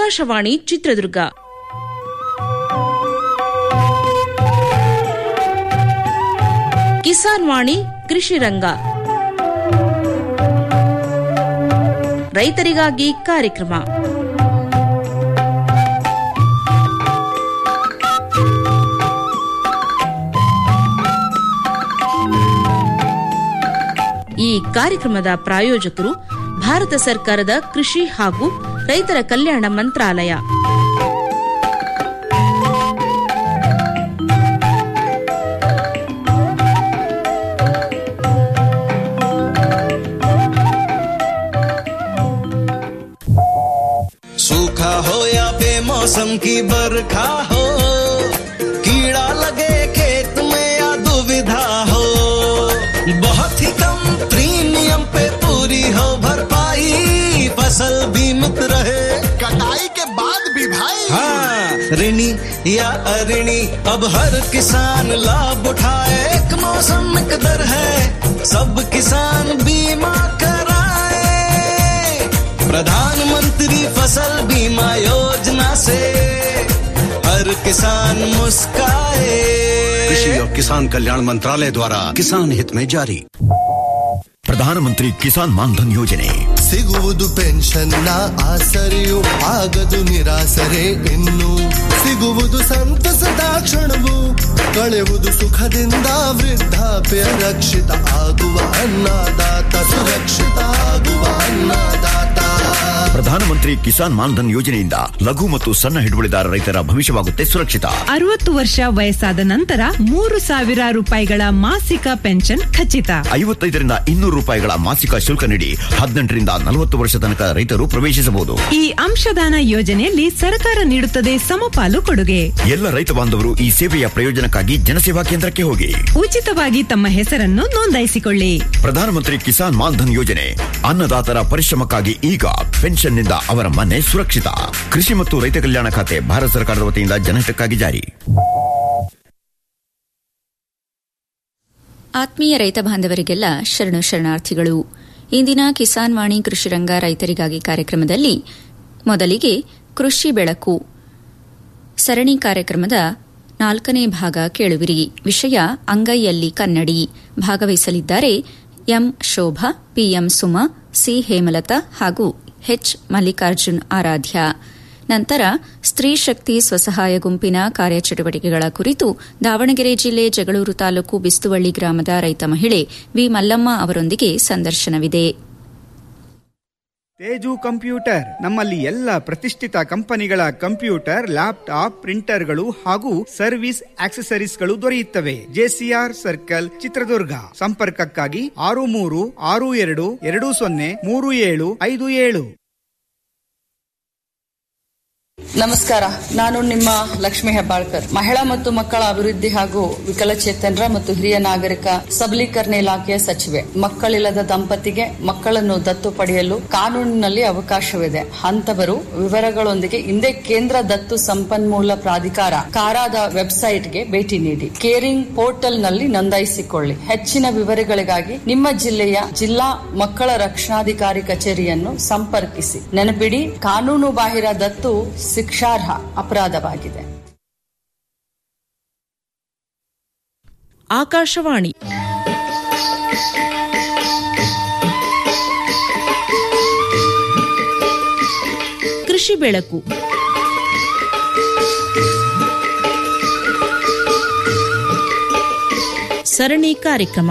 ಆಕಾಶವಾಣಿ ಚಿತ್ರದುರ್ಗ ಕಿಸಾನ್ ವಾಣಿ ಕೃಷಿ ರಂಗ ರೈತರಿಗಾಗಿ ಕಾರ್ಯಕ್ರಮ ಈ ಕಾರ್ಯಕ್ರಮದ ಪ್ರಾಯೋಜಕರು ಭಾರತ ಸರ್ಕಾರದ ಕೃಷಿ ಹಾಗೂ ರೈತರ ಕಲ್ಯಾಣ ಮಂತ್ರಾಲಯ सूखा हो या बेमौसम की बरखा हो कीड़ा लगे खेत में या दुविधा हो बहुत ही कम प्रीमियम पे पूरी हो भरपाई फसल बीमित रहे कटाई के बाद भी भाई हाँ ऋणी या अऋणी अब हर किसान लाभ उठाए एक मौसम एक दर है सब किसान बीमा कराए प्रधानमंत्री फसल बीमा योजना से हर किसान मुस्काए कृषि और किसान कल्याण मंत्रालय द्वारा किसान हित में जारी ಪ್ರಧಾನಮಂತ್ರಿ ಕಿಸಾನ್ ಮಾನ್ಧನ್ ಯೋಜನೆ ಸಿಗುವುದು ಪೆನ್ಷನ್ನ ಆಸರೆಯು ಆಗದು ನಿರಾಸರೆ ಇನ್ನು ಸಿಗುವುದು ಸಂತಸದ ಕ್ಷಣವು ಕಳೆಯುವುದು ಸುಖದಿಂದ ವೃದ್ಧಾಪ್ಯ ರಕ್ಷಿತ ಆಗುವ ಅನ್ನದಾತ ಸುರಕ್ಷಿತ ಆಗುವ ಅನ್ನದಾತ ಪ್ರಧಾನಮಂತ್ರಿ ಕಿಸಾನ್ ಮಾನ್ಧನ್ ಯೋಜನೆಯಿಂದ ಲಘು ಮತ್ತು ಸಣ್ಣ ಹಿಡುವಳಿದಾರ ರೈತರ ಭವಿಷ್ಯವಾಗುತ್ತೆ ಸುರಕ್ಷಿತ ಅರವತ್ತು ವರ್ಷ ವಯಸ್ಸಾದ ನಂತರ ಮೂರು ಸಾವಿರ ರೂಪಾಯಿಗಳ ಮಾಸಿಕ ಪೆನ್ಷನ್ ಖಚಿತ ಐವತ್ತೈದರಿಂದ ಇನ್ನೂರು ರೂಪಾಯಿಗಳ ಮಾಸಿಕ ಶುಲ್ಕ ನೀಡಿ ಹದಿನೆಂಟರಿಂದ ನಲವತ್ತು ವರ್ಷ ತನಕ ರೈತರು ಪ್ರವೇಶಿಸಬಹುದು ಈ ಅಂಶದಾನ ಯೋಜನೆಯಲ್ಲಿ ಸರ್ಕಾರ ನೀಡುತ್ತದೆ ಸಮಪಾಲು ಕೊಡುಗೆ ಎಲ್ಲ ರೈತ ಬಾಂಧವರು ಈ ಸೇವೆಯ ಪ್ರಯೋಜನಕ್ಕಾಗಿ ಜನಸೇವಾ ಕೇಂದ್ರಕ್ಕೆ ಹೋಗಿ ಉಚಿತವಾಗಿ ತಮ್ಮ ಹೆಸರನ್ನು ನೋಂದಾಯಿಸಿಕೊಳ್ಳಿ ಪ್ರಧಾನಮಂತ್ರಿ ಕಿಸಾನ್ ಮಾನ್ಧನ್ ಯೋಜನೆ ಅನ್ನದಾತರ ಪರಿಶ್ರಮಕ್ಕಾಗಿ ಈಗ ಪೆನ್ಷನ್ನಿಂದ ಅವರ ಮನೆ ಸುರಕ್ಷಿತ ಕೃಷಿ ಮತ್ತು ರೈತ ಕಲ್ಯಾಣ ಖಾತೆ ಭಾರತ ಸರ್ಕಾರದ ವತಿಯಿಂದ ಜನಹಿತಕ್ಕಾಗಿ ಜಾರಿ ಆತ್ಮೀಯ ರೈತ ಬಾಂಧವರಿಗೆಲ್ಲ ಶರಣು ಶರಣಾರ್ಥಿಗಳು ಇಂದಿನ ಕಿಸಾನ್ ವಾಣಿ ಕೃಷಿರಂಗ ರೈತರಿಗಾಗಿ ಕಾರ್ಯಕ್ರಮದಲ್ಲಿ ಮೊದಲಿಗೆ ಕೃಷಿ ಬೆಳಕು ಸರಣಿ ಕಾರ್ಯಕ್ರಮದ ನಾಲ್ಕನೇ ಭಾಗ ಕೇಳುವಿರಿ ವಿಷಯ ಅಂಗೈಯಲ್ಲಿ ಕನ್ನಡಿ ಭಾಗವಹಿಸಲಿದ್ದಾರೆ M Shobha P M Suma C Hemalatha ಹಾಗೂ ಎಚ್ ಮಲ್ಲಿಕಾರ್ಜುನ್ ಆರಾಧ್ಯ ನಂತರ ಸ್ತ್ರೀ ಶಕ್ತಿ ಸ್ವಸಹಾಯ ಗುಂಪಿನ ಕಾರ್ಯಚಟುವಟಿಕೆಗಳ ಕುರಿತು ದಾವಣಗೆರೆ ಜಿಲ್ಲೆ ಜಗಳೂರು ತಾಲೂಕು ಬಿಸ್ತುವಳ್ಳಿ ಗ್ರಾಮದ ರೈತ ಮಹಿಳೆ ವಿ ಮಲ್ಲಮ್ಮ ಅವರೊಂದಿಗೆ ಸಂದರ್ಶನವಿದೆ ತೇಜು ಕಂಪ್ಯೂಟರ್ ನಮ್ಮಲ್ಲಿ ಎಲ್ಲ ಪ್ರತಿಷ್ಠಿತ ಕಂಪನಿಗಳ ಕಂಪ್ಯೂಟರ್ ಲ್ಯಾಪ್ಟಾಪ್ ಪ್ರಿಂಟರ್ಗಳು ಹಾಗೂ ಸರ್ವಿಸ್ ಆಕ್ಸೆಸರೀಸ್ಗಳು ದೊರೆಯುತ್ತವೆ ಜೆಸಿಆರ್ ಸರ್ಕಲ್ ಚಿತ್ರದುರ್ಗ ಸಂಪರ್ಕಕ್ಕಾಗಿ ಆರು ಮೂರು ಆರು ಎರಡು ಎರಡು ಸೊನ್ನೆ ಮೂರು ಏಳು ಐದು ಏಳು ನಮಸ್ಕಾರ ನಾನು ನಿಮ್ಮ ಲಕ್ಷ್ಮಿ ಹೆಬ್ಬಾಳ್ಕರ್ ಮಹಿಳಾ ಮತ್ತು ಮಕ್ಕಳ ಅಭಿವೃದ್ಧಿ ಹಾಗೂ ವಿಕಲಚೇತನರ ಮತ್ತು ಹಿರಿಯ ನಾಗರಿಕ ಸಬಲೀಕರಣ ಇಲಾಖೆಯ ಸಚಿವೆ ಮಕ್ಕಳಿಲ್ಲದ ದಂಪತಿಗೆ ಮಕ್ಕಳನ್ನು ದತ್ತು ಪಡೆಯಲು ಕಾನೂನಿನಲ್ಲಿ ಅವಕಾಶವಿದೆ ಅಂತವರು ವಿವರಗಳೊಂದಿಗೆ ಹಿಂದೆ ಕೇಂದ್ರ ದತ್ತು ಸಂಪನ್ಮೂಲ ಪ್ರಾಧಿಕಾರ ಕಾರಾದ ವೆಬ್ಸೈಟ್ಗೆ ಭೇಟಿ ನೀಡಿ ಕೇರಿಂಗ್ ಪೋರ್ಟಲ್ ನಲ್ಲಿ ನೋಂದಾಯಿಸಿಕೊಳ್ಳಿ ಹೆಚ್ಚಿನ ವಿವರಗಳಿಗಾಗಿ ನಿಮ್ಮ ಜಿಲ್ಲೆಯ ಜಿಲ್ಲಾ ಮಕ್ಕಳ ರಕ್ಷಣಾಧಿಕಾರಿ ಕಚೇರಿಯನ್ನು ಸಂಪರ್ಕಿಸಿ ನೆನಪಿಡಿ ಕಾನೂನು ಬಾಹಿರ ದತ್ತು ಶಿಕ್ಷಾರ್ಹ ಅಪರಾಧವಾಗಿದೆ ಆಕಾಶವಾಣಿ ಕೃಷಿ ಬೆಳಕು ಸರಣಿ ಕಾರ್ಯಕ್ರಮ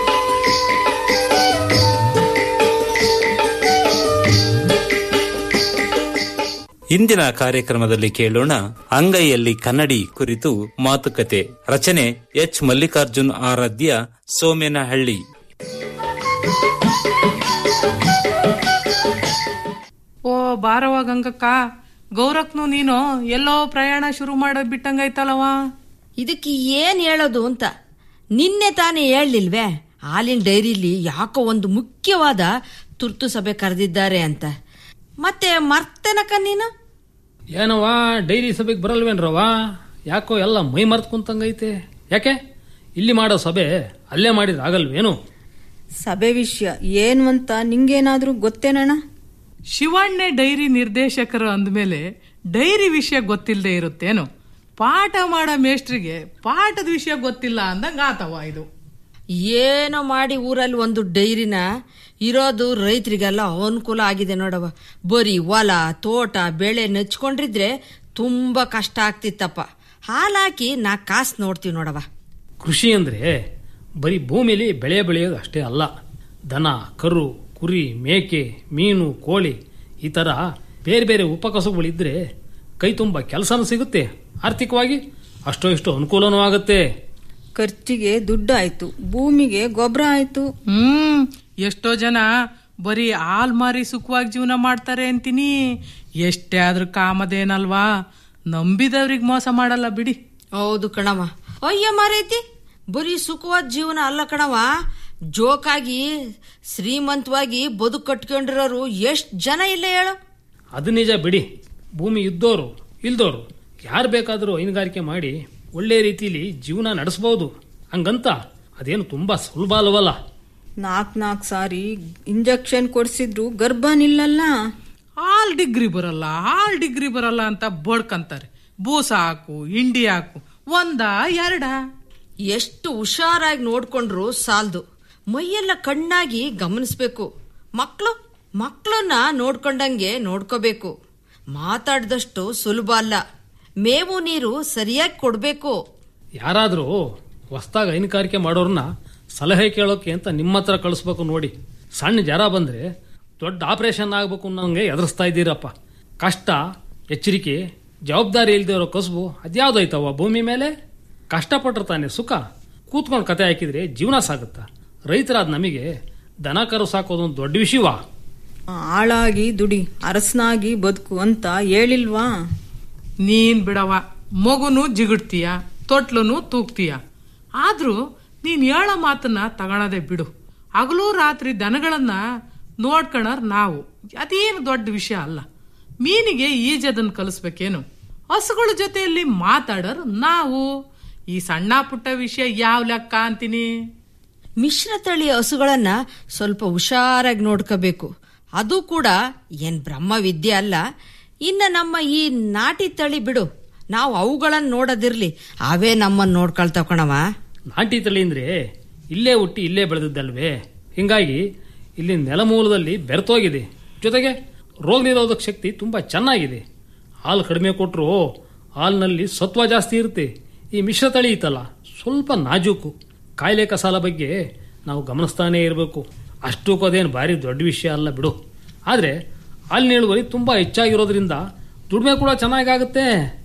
ಇಂದಿನ ಕಾರ್ಯಕ್ರಮದಲ್ಲಿ ಕೇಳೋಣ ಅಂಗೈಯಲ್ಲಿ ಕನ್ನಡಿ ಕುರಿತು ಮಾತುಕತೆ ರಚನೆ ಎಚ್ ಮಲ್ಲಿಕಾರ್ಜುನ್ ಆರಾಧ್ಯ ಸೋಮೇನಹಳ್ಳಿ ಓ ಬಾರವ ಗಂಗಕ್ಕ ಗೌರಕ್ನು ನೀನು ಎಲ್ಲೋ ಪ್ರಯಾಣ ಶುರು ಮಾಡೋದ್ ಬಿಟ್ಟಂಗೈತಲ್ಲವ ಇದಕ್ಕೆ ಏನ್ ಹೇಳೋದು ಅಂತ ನಿನ್ನೆ ತಾನೇ ಹೇಳಲಿಲ್ವೇ ಹಾಲಿನ ಡೈರಿಲಿ ಯಾಕೋ ಒಂದು ಮುಖ್ಯವಾದ ತುರ್ತು ಸಭೆ ಕರೆದಿದ್ದಾರೆ ಅಂತ ಮತ್ತೆ ಮರ್ತೇನಕ್ಕ ನೀನು ಏನವ್ವ ಡೈರಿ ಸಭೆಗೆ ಬರಲ್ವೇನ್ರವ ಯಾಕೋ ಎಲ್ಲ ಮೈ ಮರ್ತ್ ಕುಂತಂಗೈತೆ ಯಾಕೆ ಇಲ್ಲಿ ಮಾಡೋ ಸಭೆ ಅಲ್ಲೇ ಮಾಡಿದ್ರೆ ಆಗಲ್ವೇನು ಸಭೆ ವಿಷಯ ಏನು ಅಂತ ನಿಂಗೇನಾದ್ರೂ ಗೊತ್ತೇನಣ್ಣ ಶಿವಣ್ಣೆ ಡೈರಿ ನಿರ್ದೇಶಕರು ಅಂದಮೇಲೆ ಡೈರಿ ವಿಷಯ ಗೊತ್ತಿಲ್ಲದೆ ಇರುತ್ತೇನು ಪಾಠ ಮಾಡೋ ಮೇಷ್ಟ್ರಿಗೆ ಪಾಠದ ವಿಷಯ ಗೊತ್ತಿಲ್ಲ ಅಂದಂಗ ಆತವ ಇದು ಏನೋ ಮಾಡಿ ಊರಲ್ಲಿ ಒಂದು ಡೈರಿನ ಇರೋದು ರೈತರಿಗೆಲ್ಲ ಅನುಕೂಲ ಆಗಿದೆ ನೋಡವ ಬರೀ ಹೊಲ ತೋಟ ಬೆಳೆ ನೆಚ್ಕೊಂಡಿದ್ರೆ ತುಂಬಾ ಕಷ್ಟ ಆಗ್ತಿತ್ತಪ್ಪ ಹಾಲಾಕಿ ನಾ ಕಾಸು ನೋಡ್ತೀವಿ ನೋಡವ ಕೃಷಿ ಅಂದ್ರೆ ಬರೀ ಭೂಮಿಲಿ ಬೆಳೆ ಬೆಳೆಯೋದು ಅಷ್ಟೇ ಅಲ್ಲ ದನ ಕರು ಕುರಿ ಮೇಕೆ ಮೀನು ಕೋಳಿ ಈ ಥರ ಬೇರೆ ಬೇರೆ ಉಪಕಸಬುಗಳಿದ್ರೆ ಕೈ ತುಂಬ ಕೆಲಸನೂ ಸಿಗುತ್ತೆ ಆರ್ಥಿಕವಾಗಿ ಅಷ್ಟೋ ಇಷ್ಟೋ ಅನುಕೂಲನೂ ಆಗುತ್ತೆ ಖರ್ಚಿಗೆ ದುಡ್ಡು ಆಯ್ತು ಭೂಮಿಗೆ ಗೊಬ್ಬರ ಆಯ್ತು ಹ್ಮ್ ಎಷ್ಟೋ ಜನ ಬರೀ ಹಾಲ್ ಮಾರಿ ಸುಖವಾಗಿ ಜೀವನ ಮಾಡ್ತಾರೆ ಅಂತೀನಿ ಎಷ್ಟೇ ಆದ್ರೂ ಕಾಮದೇನಲ್ವಾ ನಂಬಿದವ್ರಿಗೆ ಮೋಸ ಮಾಡಲ್ಲ ಬಿಡಿ ಹೌದು ಕಣವ ಅಯ್ಯ ಮಾರೈತಿ ಬರೀ ಸುಖವಾದ ಜೀವನ ಅಲ್ಲ ಕಣವ ಜೋಕಾಗಿ ಶ್ರೀಮಂತವಾಗಿ ಬದುಕು ಕಟ್ಕೊಂಡಿರೋರು ಎಷ್ಟ್ ಜನ ಇಲ್ಲ ಹೇಳು ಅದು ನಿಜ ಬಿಡಿ ಭೂಮಿ ಇದ್ದೋರು ಇಲ್ದೋರು ಯಾರು ಬೇಕಾದರೂ ಹೈನುಗಾರಿಕೆ ಮಾಡಿ ಒಳ್ಳೆ ರೀತಿಲಿ ಜೀವನ ನಡೆಸಬಹುದು ಹಂಗಂತ ಅದೇನು ತುಂಬಾ ಸುಲಭ ಅಲ್ವಲ್ಲ ನಾಲ್ಕ್ ನಾಲ್ಕು ಸಾರಿ ಇಂಜೆಕ್ಷನ್ ಕೊಡ್ಸಿದ್ರು ಗರ್ಭ ನಿಲ್ಲಲ್ಲ ಹಾಲ್ ಡಿಗ್ರಿ ಬರಲ್ಲ ಹಾಲ್ ಡಿಗ್ರಿ ಬರಲ್ಲ ಅಂತ ಬಡ್ಕಂತಾರೆ ಬೂಸ ಹಾಕು ಹಿಂಡಿ ಹಾಕು ಒಂದ ಎರಡ ಎಷ್ಟು ಹುಷಾರಾಗಿ ನೋಡ್ಕೊಂಡ್ರು ಸಾಲ್ದು ಮೈಯೆಲ್ಲ ಕಣ್ಣಾಗಿ ಗಮನಿಸ್ಬೇಕು ಮಕ್ಳು ಮಕ್ಕಳನ್ನ ನೋಡ್ಕೊಂಡಂಗೆ ನೋಡ್ಕೋಬೇಕು ಮಾತಾಡ್ದಷ್ಟು ಸುಲಭ ಅಲ್ಲ ಮೇವು ನೀರು ಸರಿಯಾಗಿ ಕೊಡ್ಬೇಕು ಯಾರಾದರೂ ಹೊಸ್ದಾಗ ಹೈನುಗಾರಿಕೆ ಮಾಡೋರನ್ನ ಸಲಹೆ ಕೇಳೋಕೆ ಅಂತ ನಿಮ್ಮ ಹತ್ರ ಕಳಿಸ್ಬೇಕು ನೋಡಿ ಸಣ್ಣ ಜ್ವರ ಬಂದ್ರೆ ದೊಡ್ಡ ಆಪರೇಷನ್ ಆಗ್ಬೇಕು ಅನ್ನೋಂಗೆ ಎದುರಿಸ್ತಾ ಇದ್ದೀರಪ್ಪ ಕಷ್ಟ ಎಚ್ಚರಿಕೆ ಜವಾಬ್ದಾರಿ ಇಲ್ದೇ ಇರೋ ಕಸುಬು ಅದ್ಯಾವ್ದೈತವ ಭೂಮಿ ಮೇಲೆ ಕಷ್ಟಪಟ್ರೆ ತಾನೆ ಸುಖ ಕೂತ್ಕೊಂಡು ಕತೆ ಹಾಕಿದ್ರೆ ಜೀವನ ಸಾಗುತ್ತಾ ರೈತರಾದ ನಮಗೆ ದನ ಕರು ಸಾಕೋದೊಂದು ದೊಡ್ಡ ವಿಷಯವಾ ಆಳಾಗಿ ದುಡಿ ಅರಸನಾಗಿ ಬದುಕು ಅಂತ ಹೇಳಿಲ್ವಾ ನೀನ್ ಬಿಡವ ಮಗುನು ಜಿಗುಡ್ತೀಯ ತೊಟ್ಲುನು ತೂಗ್ತೀಯ ಆದ್ರೂ ನೀನ್ ಹೇಳೋ ಮಾತನ್ನ ತಗೊಳದೆ ಬಿಡು ಹಗಲು ರಾತ್ರಿ ದನಗಳನ್ನ ನೋಡ್ಕಣರ್ ನಾವು ಅದೇನು ದೊಡ್ಡ ವಿಷಯ ಅಲ್ಲ ಮೀನಿಗೆ ಈಜದನ್ ಕಲಿಸ್ಬೇಕೇನು ಹಸುಗಳ ಜೊತೆಯಲ್ಲಿ ಮಾತಾಡರ್ ನಾವು ಈ ಸಣ್ಣ ಪುಟ್ಟ ವಿಷಯ ಯಾವ ಲೆಕ್ಕ ಅಂತೀನಿ ಮಿಶ್ರ ತಳಿ ಹಸುಗಳನ್ನ ಸ್ವಲ್ಪ ಹುಷಾರಾಗಿ ನೋಡ್ಕೋಬೇಕು ಅದು ಕೂಡ ಏನ್ ಬ್ರಹ್ಮ ವಿದ್ಯೆ ಅಲ್ಲ ಇನ್ನ ನಮ್ಮ ಈ ನಾಟಿ ತಳಿ ಬಿಡು ನಾವು ಅವುಗಳನ್ನ ನೋಡೋದಿರ್ಲಿ ಅವೇ ನಮ್ಮನ್ನ ನೋಡ್ಕೊಳ್ತಾವ್ ಕಣವ ನಾಟಿ ತಳಿ ಅಂದ್ರೆ ಇಲ್ಲೇ ಹುಟ್ಟಿ ಇಲ್ಲೇ ಬೆಳೆದಿದ್ದಲ್ವೇ ಹಿಂಗಾಗಿ ಇಲ್ಲಿ ನೆಲಮೂಲದಲ್ಲಿ ಬೆರೆತೋಗಿದೆ ಜೊತೆಗೆ ರೋಗ ನಿರೋಧಕ ಶಕ್ತಿ ತುಂಬಾ ಚೆನ್ನಾಗಿದೆ ಹಾಲು ಕಡಿಮೆ ಕೊಟ್ಟರು ಹಾಲಿನಲ್ಲಿ ಸತ್ವ ಜಾಸ್ತಿ ಇರುತ್ತೆ ಈ ಮಿಶ್ರ ತಳಿ ಇತ್ತಲ್ಲ ಸ್ವಲ್ಪ ನಾಜೂಕು ಕಾಯಿಲೆ ಕಸಾಲ ಬಗ್ಗೆ ನಾವು ಗಮನಿಸ್ತಾನೇ ಇರಬೇಕು ಅಷ್ಟಕ್ಕೂ ಅದೇನು ಭಾರಿ ದೊಡ್ಡ ವಿಷಯ ಅಲ್ಲ ಬಿಡು ಆದರೆ ಹಾಲಿನ ಇಳುವರಿ ತುಂಬಾ ಹೆಚ್ಚಾಗಿರೋದ್ರಿಂದ ದುಡಿಮೆ ಕೂಡ ಚೆನ್ನಾಗಾಗುತ್ತೆ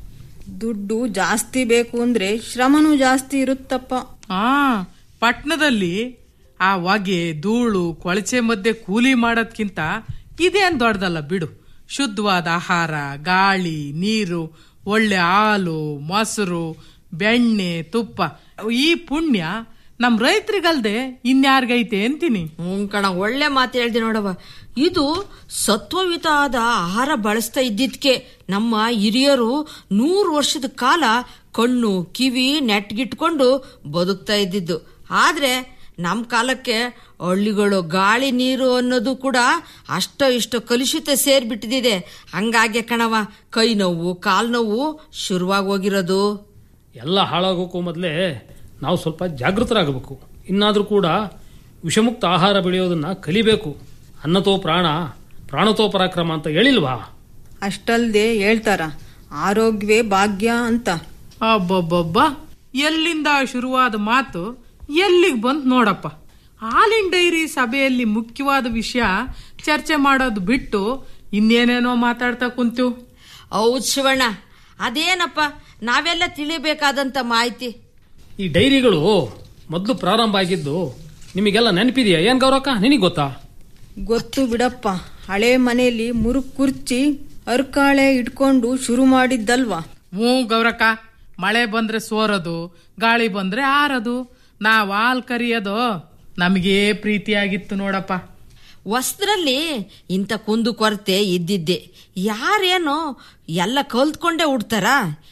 ದುಡ್ಡು ಜಾಸ್ತಿ ಬೇಕು ಅಂದ್ರೆ ಶ್ರಮನೂ ಜಾಸ್ತಿ ಇರುತ್ತಪ್ಪ ಆ ಪಟ್ನದಲ್ಲಿ ಆ ಹೊಗೆ ಧೂಳು ಕೊಳಚೆ ಮಧ್ಯೆ ಕೂಲಿ ಮಾಡೋದ್ಕಿಂತ ಇದೇನ್ ದೊಡ್ಡದಲ್ಲ ಬಿಡು ಶುದ್ಧವಾದ ಆಹಾರ ಗಾಳಿ ನೀರು ಒಳ್ಳೆ ಹಾಲು ಮೊಸರು ಬೆಣ್ಣೆ ತುಪ್ಪ ಈ ಪುಣ್ಯ ನಮ್ ರೈತರಿಗಲ್ದೆ ಇನ್ಯಾರ್ಗೈತೆ ಅಂತೀನಿ ಹ್ಞೂ ಕಣ ಒಳ್ಳೆ ಮಾತು ಹೇಳ್ದೆ ನೋಡವ ಇದು ಸತ್ವಯುತ ಆದ ಆಹಾರ ಬಳಸ್ತಾ ಇದ್ದಿದ್ಕೆ ನಮ್ಮ ಹಿರಿಯರು ನೂರು ವರ್ಷದ ಕಾಲ ಕಣ್ಣು ಕಿವಿ ನೆಟ್ಗಿಟ್ಕೊಂಡು ಬದುಕ್ತಾ ಇದ್ದಿದ್ದು ಆದ್ರೆ ನಮ್ಮ ಕಾಲಕ್ಕೆ ಹಳ್ಳಿಗಳು ಗಾಳಿ ನೀರು ಅನ್ನೋದು ಕೂಡ ಅಷ್ಟೋ ಇಷ್ಟೋ ಕಲುಷಿತ ಸೇರ್ಬಿಟ್ಟಿದೆ ಹಂಗಾಗೆ ಕಣವ ಕೈ ನೋವು ಕಾಲ್ ನೋವು ಶುರುವಾಗಿ ಹೋಗಿರೋದು ಎಲ್ಲ ಹಾಳಾಗೋಕ್ಕೂ ಮೊದಲೇ ನಾವು ಸ್ವಲ್ಪ ಜಾಗೃತರಾಗಬೇಕು ಇನ್ನಾದರೂ ಕೂಡ ವಿಷಮುಕ್ತ ಆಹಾರ ಬೆಳೆಯೋದನ್ನ ಕಲಿಬೇಕು ಅನ್ನತೋ ಪ್ರಾಣ ಪ್ರಾಣತೋ ಪರಾಕ್ರಮ ಅಂತ ಹೇಳಿಲ್ವಾ ಅಷ್ಟಲ್ದೆ ಹೇಳ್ತಾರ ಆರೋಗ್ಯವೇ ಭಾಗ್ಯ ಅಂತ ಅಬ್ಬಬ್ಬಬ್ಬ ಎಲ್ಲಿಂದ ಶುರುವಾದ ಮಾತು ಎಲ್ಲಿಗೆ ಬಂತು ನೋಡಪ್ಪ ಹಾಲಿನ ಡೈರಿ ಸಭೆಯಲ್ಲಿ ಮುಖ್ಯವಾದ ವಿಷಯ ಚರ್ಚೆ ಮಾಡೋದು ಬಿಟ್ಟು ಇನ್ನೇನೇನೋ ಮಾತಾಡ್ತಾ ಕುಂತು ಹೌದ್ ಶಿವಣ್ಣ ಅದೇನಪ್ಪ ನಾವೆಲ್ಲ ತಿಳಿಬೇಕಾದಂತ ಮಾಹಿತಿ ಈ ಡೈರಿಗಳು ಮೊದಲು ಪ್ರಾರಂಭ ಆಗಿದ್ದು ನಿಮಗೆಲ್ಲ ನೆನಪಿದೆಯಾ ಏನ್ ಗೌರಕ್ಕ ನಿನಗೆ ಗೊತ್ತಾ ಗೊತ್ತು ಬಿಡಪ್ಪ ಹಳೆ ಮನೆಯಲ್ಲಿ ಮುರುಕ್ ಕುರ್ಚಿ ಅರ್ಕಾಳೆ ಇಟ್ಕೊಂಡು ಶುರು ಮಾಡಿದ್ದಲ್ವಾ ಹ್ಞೂ ಗೌರಕ್ಕ ಮಳೆ ಬಂದ್ರೆ ಸೋರೋದು ಗಾಳಿ ಬಂದ್ರೆ ಆರದು ನಾವ್ ಹಾಲ್ ಕರಿಯೋದು ನಮಗೇ ಪ್ರೀತಿಯಾಗಿತ್ತು ನೋಡಪ್ಪ ವಸ್ತ್ರಲ್ಲಿ ಇಂಥ ಕುಂದು ಕೊರತೆ ಇದ್ದಿದ್ದೆ ಯಾರೇನೋ ಎಲ್ಲ ಕಲ್ತ್ಕೊಂಡೇ ಉಡ್ತಾರ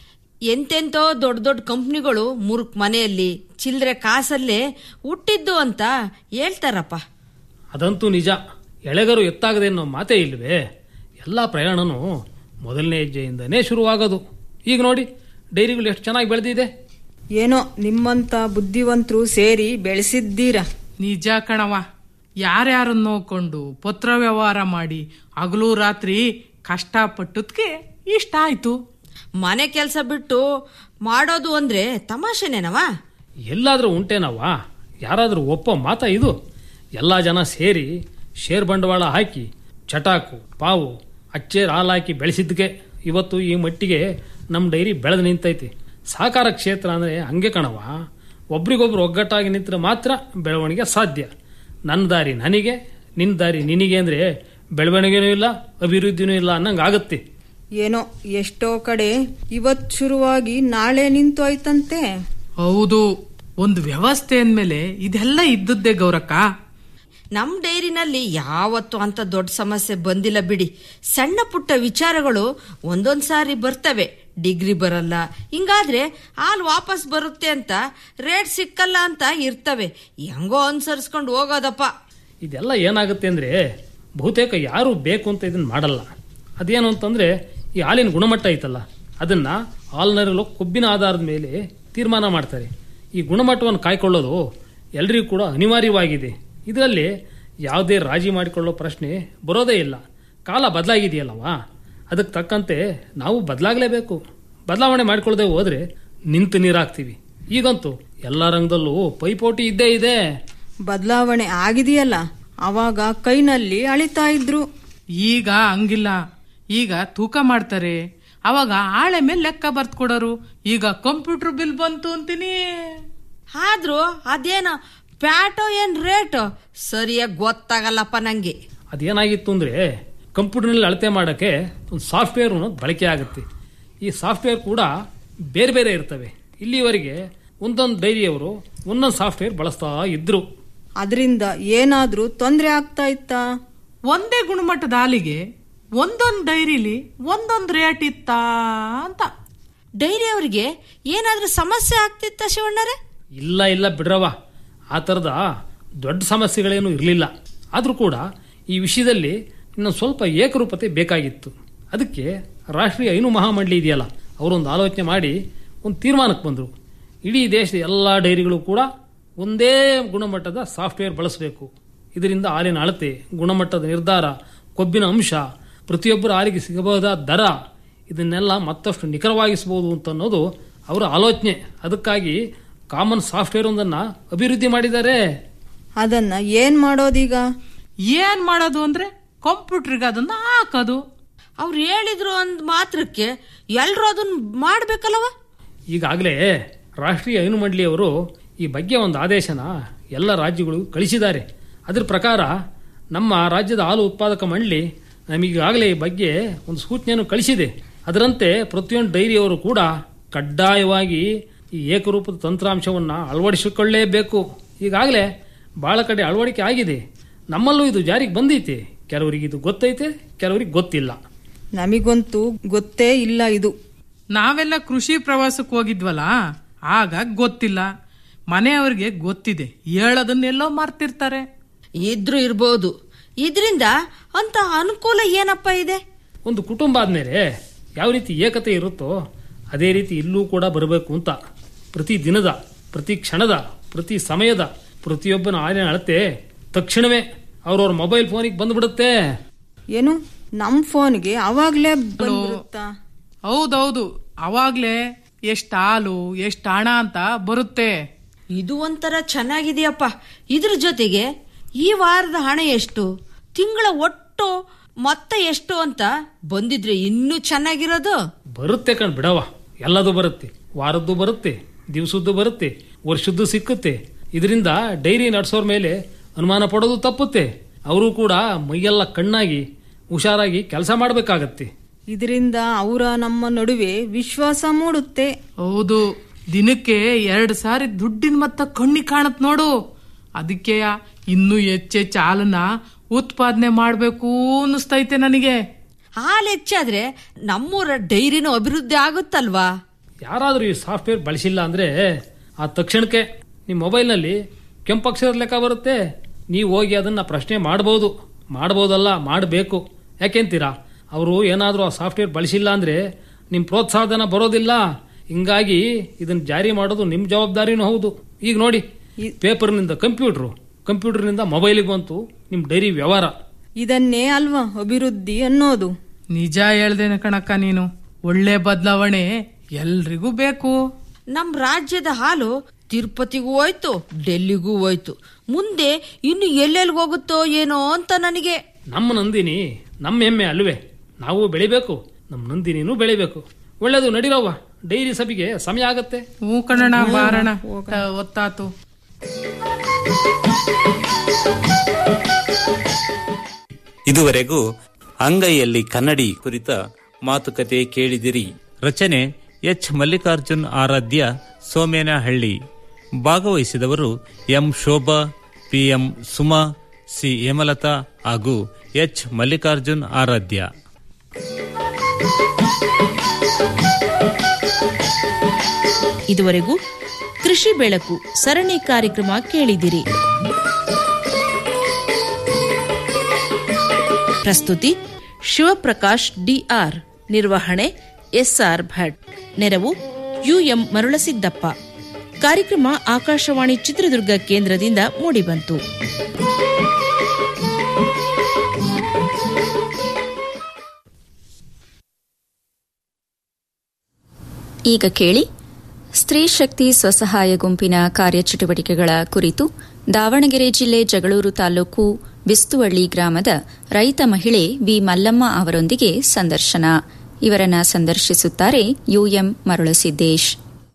ಎಂತೆಂತೋ ದೊಡ್ಡ ದೊಡ್ಡ ಕಂಪ್ನಿಗಳು ಮುರುಕ್ ಮನೆಯಲ್ಲಿ ಚಿಲ್ಲರೆ ಕಾಸಲ್ಲೇ ಹುಟ್ಟಿದ್ದು ಅಂತ ಹೇಳ್ತಾರಪ್ಪ ಅದಂತೂ ನಿಜ ಎಳೆಗರು ಎತ್ತಾಗದೆ ಅನ್ನೋ ಮಾತೇ ಇಲ್ವೇ ಎಲ್ಲ ಪ್ರಯಾಣನೂ ಮೊದಲನೇ ಹೆಜ್ಜೆಯಿಂದನೇ ಶುರುವಾಗೋದು ಈಗ ನೋಡಿ ಡೈರಿಗಳು ಎಷ್ಟು ಚೆನ್ನಾಗಿ ಬೆಳೆದಿದೆ ಏನೋ ನಿಮ್ಮಂತ ಬುದ್ಧಿವಂತರು ಸೇರಿ ಬೆಳೆಸಿದ್ದೀರಾ ನಿಜ ಕಣವ ಯಾರ್ಯಾರನ್ನ ನೋಡ್ಕೊಂಡು ಪತ್ರ ವ್ಯವಹಾರ ಮಾಡಿ ಹಗಲು ರಾತ್ರಿ ಕಷ್ಟಪಟ್ಟದ್ಕೆ ಇಷ್ಟ ಆಯ್ತು ಮನೆ ಕೆಲಸ ಬಿಟ್ಟು ಮಾಡೋದು ಅಂದ್ರೆ ತಮಾಷೆನೇನವ ಎಲ್ಲಾದ್ರೂ ಉಂಟೇನವ್ವ ಯಾರಾದ್ರೂ ಒಪ್ಪೋ ಮಾತಾ ಇದು ಎಲ್ಲ ಜನ ಸೇರಿ ಶೇರ್ ಬಂಡವಾಳ ಹಾಕಿ ಚಟಾಕು ಪಾವು ಅಚ್ಚೇರ್ ಹಾಲು ಹಾಕಿ ಬೆಳೆಸಿದ್ದಕ್ಕೆ ಇವತ್ತು ಈ ಮಟ್ಟಿಗೆ ನಮ್ಮ ಡೈರಿ ಬೆಳೆದು ನಿಂತೈತಿ ಸಹಕಾರ ಕ್ಷೇತ್ರ ಅಂದರೆ ಹಂಗೆ ಕಣವ ಒಬ್ರಿಗೊಬ್ರು ಒಗ್ಗಟ್ಟಾಗಿ ನಿಂತರೆ ಮಾತ್ರ ಬೆಳವಣಿಗೆ ಸಾಧ್ಯ ನನ್ನ ದಾರಿ ನನಗೆ ನಿನ್ನ ದಾರಿ ನಿನಗೆ ಅಂದರೆ ಬೆಳವಣಿಗೆನೂ ಇಲ್ಲ ಅಭಿವೃದ್ಧಿನೂ ಇಲ್ಲ ಅನ್ನಂಗೆ ಆಗುತ್ತೆ ಏನೋ ಎಷ್ಟೋ ಕಡೆ ಇವತ್ ಶುರುವಾಗಿ ನಾಳೆ ನಿಂತು ಆಯ್ತಂತೆ ಹೌದು ಒಂದು ವ್ಯವಸ್ಥೆ ಅಂದ್ಮೇಲೆ ಇದೆಲ್ಲ ಇದ್ದದ್ದೇ ಗೌರಕ್ಕ ನಮ್ ಡೈರಿನಲ್ಲಿ ಯಾವತ್ತು ಅಂತ ದೊಡ್ಡ ಸಮಸ್ಯೆ ಬಂದಿಲ್ಲ ಬಿಡಿ ಸಣ್ಣ ಪುಟ್ಟ ವಿಚಾರಗಳು ಒಂದೊಂದ್ ಸಾರಿ ಬರ್ತವೆ ಡಿಗ್ರಿ ಬರಲ್ಲ ಹಿಂಗಾದ್ರೆ ಹಾಲು ವಾಪಸ್ ಬರುತ್ತೆ ಅಂತ ರೇಟ್ ಸಿಕ್ಕಲ್ಲ ಅಂತ ಇರ್ತವೆ ಹೆಂಗೋ ಅನುಸರಿಸ್ಕೊಂಡು ಹೋಗೋದಪ್ಪ ಇದೆಲ್ಲ ಏನಾಗುತ್ತೆ ಅಂದರೆ ಬಹುತೇಕ ಯಾರು ಬೇಕು ಅಂತ ಇದನ್ನ ಮಾಡಲ್ಲ ಅದೇನು ಅಂತಂದರೆ ಈ ಹಾಲಿನ ಗುಣಮಟ್ಟ ಐತಲ್ಲ ಅದನ್ನು ಹಾಲಿನಲ್ಲಿರೋ ಕೊಬ್ಬಿನ ಆಧಾರದ ಮೇಲೆ ತೀರ್ಮಾನ ಮಾಡ್ತಾರೆ ಈ ಗುಣಮಟ್ಟವನ್ನು ಕಾಯ್ಕೊಳ್ಳೋದು ಎಲ್ರಿಗೂ ಕೂಡ ಅನಿವಾರ್ಯವಾಗಿದೆ ಇದರಲ್ಲಿ ಯಾವುದೇ ರಾಜಿ ಮಾಡಿಕೊಳ್ಳೋ ಪ್ರಶ್ನೆ ಬರೋದೇ ಇಲ್ಲ ಕಾಲ ಬದಲಾಗಿದೆಯಲ್ಲವಾ ಅದಕ್ಕೆ ತಕ್ಕಂತೆ ನಾವು ಬದಲಾಗಲೇಬೇಕು ಬದಲಾವಣೆ ಮಾಡಿಕೊಳ್ಳದೆ ಹೋದ್ರೆ ನಿಂತು ನೀರಾಗ್ತೀವಿ ಈಗಂತೂ ಎಲ್ಲ ರಂಗದಲ್ಲೂ ಪೈಪೋಟಿ ಇದ್ದೇ ಇದೆ ಬದಲಾವಣೆ ಆಗಿದೆಯಲ್ಲ ಅವಾಗ ಕೈನಲ್ಲಿ ಅಳಿತಾ ಇದ್ರು ಈಗ ಹಂಗಿಲ್ಲ ಈಗ ತೂಕ ಮಾಡ್ತಾರೆ ಅವಾಗ ಆಳೆ ಮೇಲೆ ಲೆಕ್ಕ ಬರ್ತ್ ಕೊಡೋರು ಈಗ ಕಂಪ್ಯೂಟರ್ ಬಿಲ್ ಬಂತು ಅಂತೀನಿ ಆದ್ರೂ ಅದೇನೋ ಪ್ಯಾಟೋ ಏನ್ ರೇಟೋ ಸರಿಯಾಗಿ ಗೊತ್ತಾಗಲ್ಲಪ್ಪ ನಂಗೆ ಅದೇನಾಗಿತ್ತು ಅಂದರೆ ಕಂಪ್ಯೂಟರ್ನಲ್ಲಿ ಅಳತೆ ಮಾಡೋಕ್ಕೆ ಒಂದು ಸಾಫ್ಟ್ವೇರ್ ಅನ್ನೋದು ಬಳಕೆ ಆಗುತ್ತೆ ಈ ಸಾಫ್ಟ್ವೇರ್ ಕೂಡ ಬೇರೆ ಬೇರೆ ಇರ್ತವೆ ಇಲ್ಲಿವರೆಗೆ ಒಂದೊಂದು ಡೈರಿಯವರು ಒಂದೊಂದು ಸಾಫ್ಟ್ವೇರ್ ಬಳಸ್ತಾ ಇದ್ರು ಅದರಿಂದ ಏನಾದ್ರೂ ತೊಂದ್ರೆ ಆಗ್ತಾ ಇತ್ತಾ ಒಂದೇ ಗುಣಮಟ್ಟದ ಹಾಲಿಗೆ ಒಂದೊಂದ್ ಡೈರಿಲಿ ಒಂದೊಂದ್ ರೇಟ್ ಇತ್ತಾ ಅಂತ ಡೈರಿ ಅವರಿಗೆ ಏನಾದ್ರೂ ಸಮಸ್ಯೆ ಆಗ್ತಿತ್ತ ಶಿವಣ್ಣರೇ ಇಲ್ಲ ಇಲ್ಲ ಬಿಡ್ರವ ಆ ಥರದ ದೊಡ್ಡ ಸಮಸ್ಯೆಗಳೇನು ಇರಲಿಲ್ಲ ಆದರೂ ಕೂಡ ಈ ವಿಷಯದಲ್ಲಿ ಇನ್ನು ಸ್ವಲ್ಪ ಏಕರೂಪತೆ ಬೇಕಾಗಿತ್ತು ಅದಕ್ಕೆ ರಾಷ್ಟ್ರೀಯ ಹೈನು ಮಹಾಮಂಡಳಿ ಇದೆಯಲ್ಲ ಅವರೊಂದು ಆಲೋಚನೆ ಮಾಡಿ ಒಂದು ತೀರ್ಮಾನಕ್ಕೆ ಬಂದರು ಇಡೀ ದೇಶದ ಎಲ್ಲ ಡೈರಿಗಳು ಕೂಡ ಒಂದೇ ಗುಣಮಟ್ಟದ ಸಾಫ್ಟ್ವೇರ್ ಬಳಸಬೇಕು ಇದರಿಂದ ಹಾಲಿನ ಅಳತೆ ಗುಣಮಟ್ಟದ ನಿರ್ಧಾರ ಕೊಬ್ಬಿನ ಅಂಶ ಪ್ರತಿಯೊಬ್ಬರ ಹಾಲಿಗೆ ಸಿಗಬಹುದಾದ ದರ ಇದನ್ನೆಲ್ಲ ಮತ್ತಷ್ಟು ನಿಖರವಾಗಿಸಬಹುದು ಅಂತ ಅನ್ನೋದು ಅವರ ಆಲೋಚನೆ ಅದಕ್ಕಾಗಿ ಕಾಮನ್ ಸಾಫ್ಟ್ವೇರ್ ಒಂದನ್ನು ಅಭಿವೃದ್ಧಿ ಮಾಡಿದ್ದಾರೆ ಅದನ್ನ ಏನ್ ಮಾಡೋದೀಗ ಏನ್ ಮಾಡೋದು ಅಂದ್ರೆ ಕಂಪ್ಯೂಟರ್ಗೆ ಅದನ್ನ ಹಾಕೋದು ಅವ್ರು ಹೇಳಿದ್ರು ಅಂದ್ ಮಾತ್ರಕ್ಕೆ ಎಲ್ರು ಅದನ್ನ ಮಾಡ್ಬೇಕಲ್ಲವ ಈಗಾಗಲೇ ರಾಷ್ಟ್ರೀಯ ಹೈನು ಮಂಡಳಿಯವರು ಈ ಬಗ್ಗೆ ಒಂದು ಆದೇಶನ ಎಲ್ಲ ರಾಜ್ಯಗಳಿಗೂ ಕಳಿಸಿದ್ದಾರೆ ಅದರ ಪ್ರಕಾರ ನಮ್ಮ ರಾಜ್ಯದ ಹಾಲು ಉತ್ಪಾದಕ ಮಂಡಳಿ ನಮಗೀಗಾಗಲೇ ಈ ಬಗ್ಗೆ ಒಂದು ಸೂಚನೆಯನ್ನು ಕಳಿಸಿದೆ ಅದರಂತೆ ಪ್ರತಿಯೊಂದು ಡೈರಿಯವರು ಕೂಡ ಕಡ್ಡಾಯವಾಗಿ ಈ ಏಕರೂಪದ ತಂತ್ರಾಂಶವನ್ನು ಅಳವಡಿಸಿಕೊಳ್ಳಲೇಬೇಕು ಈಗಾಗಲೇ ಬಹಳ ಕಡೆ ಅಳವಡಿಕೆ ಆಗಿದೆ ನಮ್ಮಲ್ಲೂ ಇದು ಜಾರಿಗೆ ಬಂದೈತೆ ಕೆಲವರಿಗೆ ಇದು ಗೊತ್ತೈತೆ ಕೆಲವರಿಗೆ ಗೊತ್ತಿಲ್ಲ ನಮಿಗಂತೂ ಗೊತ್ತೇ ಇಲ್ಲ ಇದು ನಾವೆಲ್ಲ ಕೃಷಿ ಪ್ರವಾಸಕ್ಕೆ ಹೋಗಿದ್ವಲ್ಲ ಆಗ ಗೊತ್ತಿಲ್ಲ ಮನೆಯವ್ರಿಗೆ ಗೊತ್ತಿದೆ ಹೇಳೋದನ್ನೆಲ್ಲೋ ಮರ್ತಿರ್ತಾರೆ ಇದ್ರು ಇರ್ಬೋದು ಇದ್ರಿಂದ ಅಂತ ಅನುಕೂಲ ಏನಪ್ಪ ಇದೆ ಒಂದು ಕುಟುಂಬ ಆದ್ಮೇಲೆ ಯಾವ ರೀತಿ ಏಕತೆ ಇರುತ್ತೋ ಅದೇ ರೀತಿ ಇಲ್ಲೂ ಕೂಡ ಬರಬೇಕು ಅಂತ ಪ್ರತಿ ದಿನದ ಪ್ರತಿ ಕ್ಷಣದ ಪ್ರತಿ ಸಮಯದ ಪ್ರತಿಯೊಬ್ಬನ ಹಾಲಿನ ಅಳತೆ ತಕ್ಷಣವೇ ಅವ್ರವ್ರ ಮೊಬೈಲ್ ಫೋನಿಗೆ ಬಂದ್ಬಿಡುತ್ತೆ ಏನು ನಮ್ ಫೋನ್ಗೆ ಅವಾಗ್ಲೇ ಬಂದ್ಬಿಡುತ್ತಾ ಹೌದೌದು ಅವಾಗ್ಲೇ ಎಷ್ಟ್ ಹಾಲು ಎಷ್ಟ್ ಹಣ ಅಂತ ಬರುತ್ತೆ ಇದು ಒಂಥರ ಚೆನ್ನಾಗಿದೆಯಪ್ಪ ಇದ್ರ ಜೊತೆಗೆ ಈ ವಾರದ ಹಣ ಎಷ್ಟು ತಿಂಗಳ ಒಟ್ಟು ಮೊತ್ತ ಎಷ್ಟು ಅಂತ ಬಂದಿದ್ರೆ ಇನ್ನೂ ಚೆನ್ನಾಗಿರೋದು ಬರುತ್ತೆ ಕಣ್ ಬಿಡವ ಎಲ್ಲದೂ ಬರುತ್ತೆ ವಾರದ್ದು ಬರುತ್ತೆ ದಿವಸದ್ದು ಬರುತ್ತೆ ವರ್ಷದ್ದು ಸಿಕ್ಕುತ್ತೆ ಇದರಿಂದ ಡೈರಿ ನಡೆಸೋರ್ ಮೇಲೆ ಅನುಮಾನ ಪಡೋದು ತಪ್ಪುತ್ತೆ ಅವರು ಕೂಡ ಮೈಯೆಲ್ಲ ಕಣ್ಣಾಗಿ ಹುಷಾರಾಗಿ ಕೆಲಸ ಮಾಡಬೇಕಾಗತ್ತೆ ಇದರಿಂದ ಅವರ ನಮ್ಮ ನಡುವೆ ವಿಶ್ವಾಸ ಮೂಡುತ್ತೆ ಹೌದು ದಿನಕ್ಕೆ ಎರಡ್ ಸಾರಿ ದುಡ್ಡಿನ ಮೊತ್ತ ಕಣ್ಣಿ ಕಾಣತ್ ನೋಡು ಅದಕ್ಕೆ ಇನ್ನೂ ಹೆಚ್ಚೆಚ್ಚು ಹಾಲನ್ನ ಉತ್ಪಾದನೆ ಮಾಡ್ಬೇಕು ಅನ್ನಿಸ್ತೈತೆ ನನಗೆ ಹಾಲು ಹೆಚ್ಚಾದ್ರೆ ನಮ್ಮೂರ ಡೈರಿನೂ ಅಭಿವೃದ್ಧಿ ಆಗುತ್ತಲ್ವಾ ಯಾರಾದರೂ ಈ ಸಾಫ್ಟ್ವೇರ್ ಬಳಸಿಲ್ಲ ಅಂದ್ರೆ ಆ ತಕ್ಷಣಕ್ಕೆ ನಿಮ್ಮ ಮೊಬೈಲ್ನಲ್ಲಿ ಕೆಂಪು ಅಕ್ಷರದ ಲೆಕ್ಕ ಬರುತ್ತೆ ನೀವು ಹೋಗಿ ಅದನ್ನ ಪ್ರಶ್ನೆ ಮಾಡಬಹುದು ಮಾಡ್ಬೋದಲ್ಲ ಮಾಡಬೇಕು ಯಾಕೆಂತೀರಾ ಅವರು ಏನಾದರೂ ಆ ಸಾಫ್ಟ್ವೇರ್ ಬಳಸಿಲ್ಲ ಅಂದರೆ ನಿಮ್ಮ ಪ್ರೋತ್ಸಾಹಧನ ಬರೋದಿಲ್ಲ ಹಿಂಗಾಗಿ ಇದನ್ನ ಜಾರಿ ಮಾಡೋದು ನಿಮ್ಮ ಜವಾಬ್ದಾರಿನೂ ಹೌದು ಈಗ ನೋಡಿ ಪೇಪರ್ನಿಂದ ಕಂಪ್ಯೂಟ್ರು ಕಂಪ್ಯೂಟರ್ನಿಂದ ಮೊಬೈಲಿಗೆ ಬಂತು ನಿಮ್ಮ ಡೈರಿ ವ್ಯವಹಾರ ಇದನ್ನೇ ಅಲ್ವಾ ಅಭಿವೃದ್ಧಿ ಅನ್ನೋದು ನಿಜ ಹೇಳ್ದೇನೆ ಕಣಕ್ಕ ನೀನು ಒಳ್ಳೆ ಬದಲಾವಣೆ ಎಲ್ರಿಗೂ ಬೇಕು ನಮ್ ರಾಜ್ಯದ ಹಾಲು ತಿರುಪತಿಗೂ ಹೋಯ್ತು ಡೆಲ್ಲಿಗೂ ಹೋಯ್ತು ಮುಂದೆ ಇನ್ನು ಎಲ್ಲೆಲ್ಲಿ ಹೋಗುತ್ತೋ ಏನೋ ಅಂತ ನನಗೆ ನಮ್ಮ ನಂದಿನಿ ನಮ್ಮ ಹೆಮ್ಮೆ ಅಲ್ವೇ ನಾವು ಬೆಳಿಬೇಕು ನಮ್ಮ ನಂದಿನಿನೂ ಬೆಳಿಬೇಕು ಒಳ್ಳೇದು ನಡಿರವ್ವ ಡೈರಿ ಸಭೆಗೆ ಸಮಯ ಆಗತ್ತೆ ಹೂ ಕಣಣ ಬಾರಣ ಒತ್ತಾತು ಇದುವರೆಗೂ ಅಂಗೈಯಲ್ಲಿ ಕನ್ನಡಿ ಕುರಿತ ಮಾತುಕತೆ ಕೇಳಿದಿರಿ ರಚನೆ ಎಚ್ ಮಲ್ಲಿಕಾರ್ಜುನ್ ಆರಾಧ್ಯ ಸೋಮೇನಹಳ್ಳಿ ಭಾಗವಹಿಸಿದವರು M Shobha P M Suma C Hemalatha ಹಾಗೂ ಎಚ್ ಮಲ್ಲಿಕಾರ್ಜುನ್ ಆರಾಧ್ಯ ಇದುವರೆಗೂ ಕೃಷಿ ಬೆಳಕು ಸರಣಿ ಕಾರ್ಯಕ್ರಮ ಕೇಳಿದಿರಿ ಪ್ರಸ್ತುತಿ ಶಿವಪ್ರಕಾಶ್ ಡಿಆರ್ ನಿರ್ವಹಣೆ ಎಸ್ಆರ್ ಭಟ್ ನೆರವು ಯುಎಂ ಮರುಳಸಿದ್ದಪ್ಪ ಕಾರ್ಯಕ್ರಮ ಆಕಾಶವಾಣಿ ಚಿತ್ರದುರ್ಗ ಕೇಂದ್ರದಿಂದ ಮೂಡಿಬಂತು ಈಗ ಕೇಳಿ ಸ್ತ್ರೀ ಶಕ್ತಿ ಸ್ವಸಹಾಯ ಗುಂಪಿನ ಕಾರ್ಯಚಟುವಟಿಕೆಗಳ ಕುರಿತು ದಾವಣಗೆರೆ ಜಿಲ್ಲೆ ಜಗಳೂರು ತಾಲೂಕು ಬಿಸ್ತುವಳ್ಳಿ ಗ್ರಾಮದ ರೈತ ಮಹಿಳೆ ವಿ ಮಲ್ಲಮ್ಮ ಅವರೊಂದಿಗೆ ಸಂದರ್ಶನ ಇವರನ್ನ ಸಂದರ್ಶಿಸುತ್ತಾರೆ ಯುಎಂ ಮರುಳಸಿದ್ದೇಶ್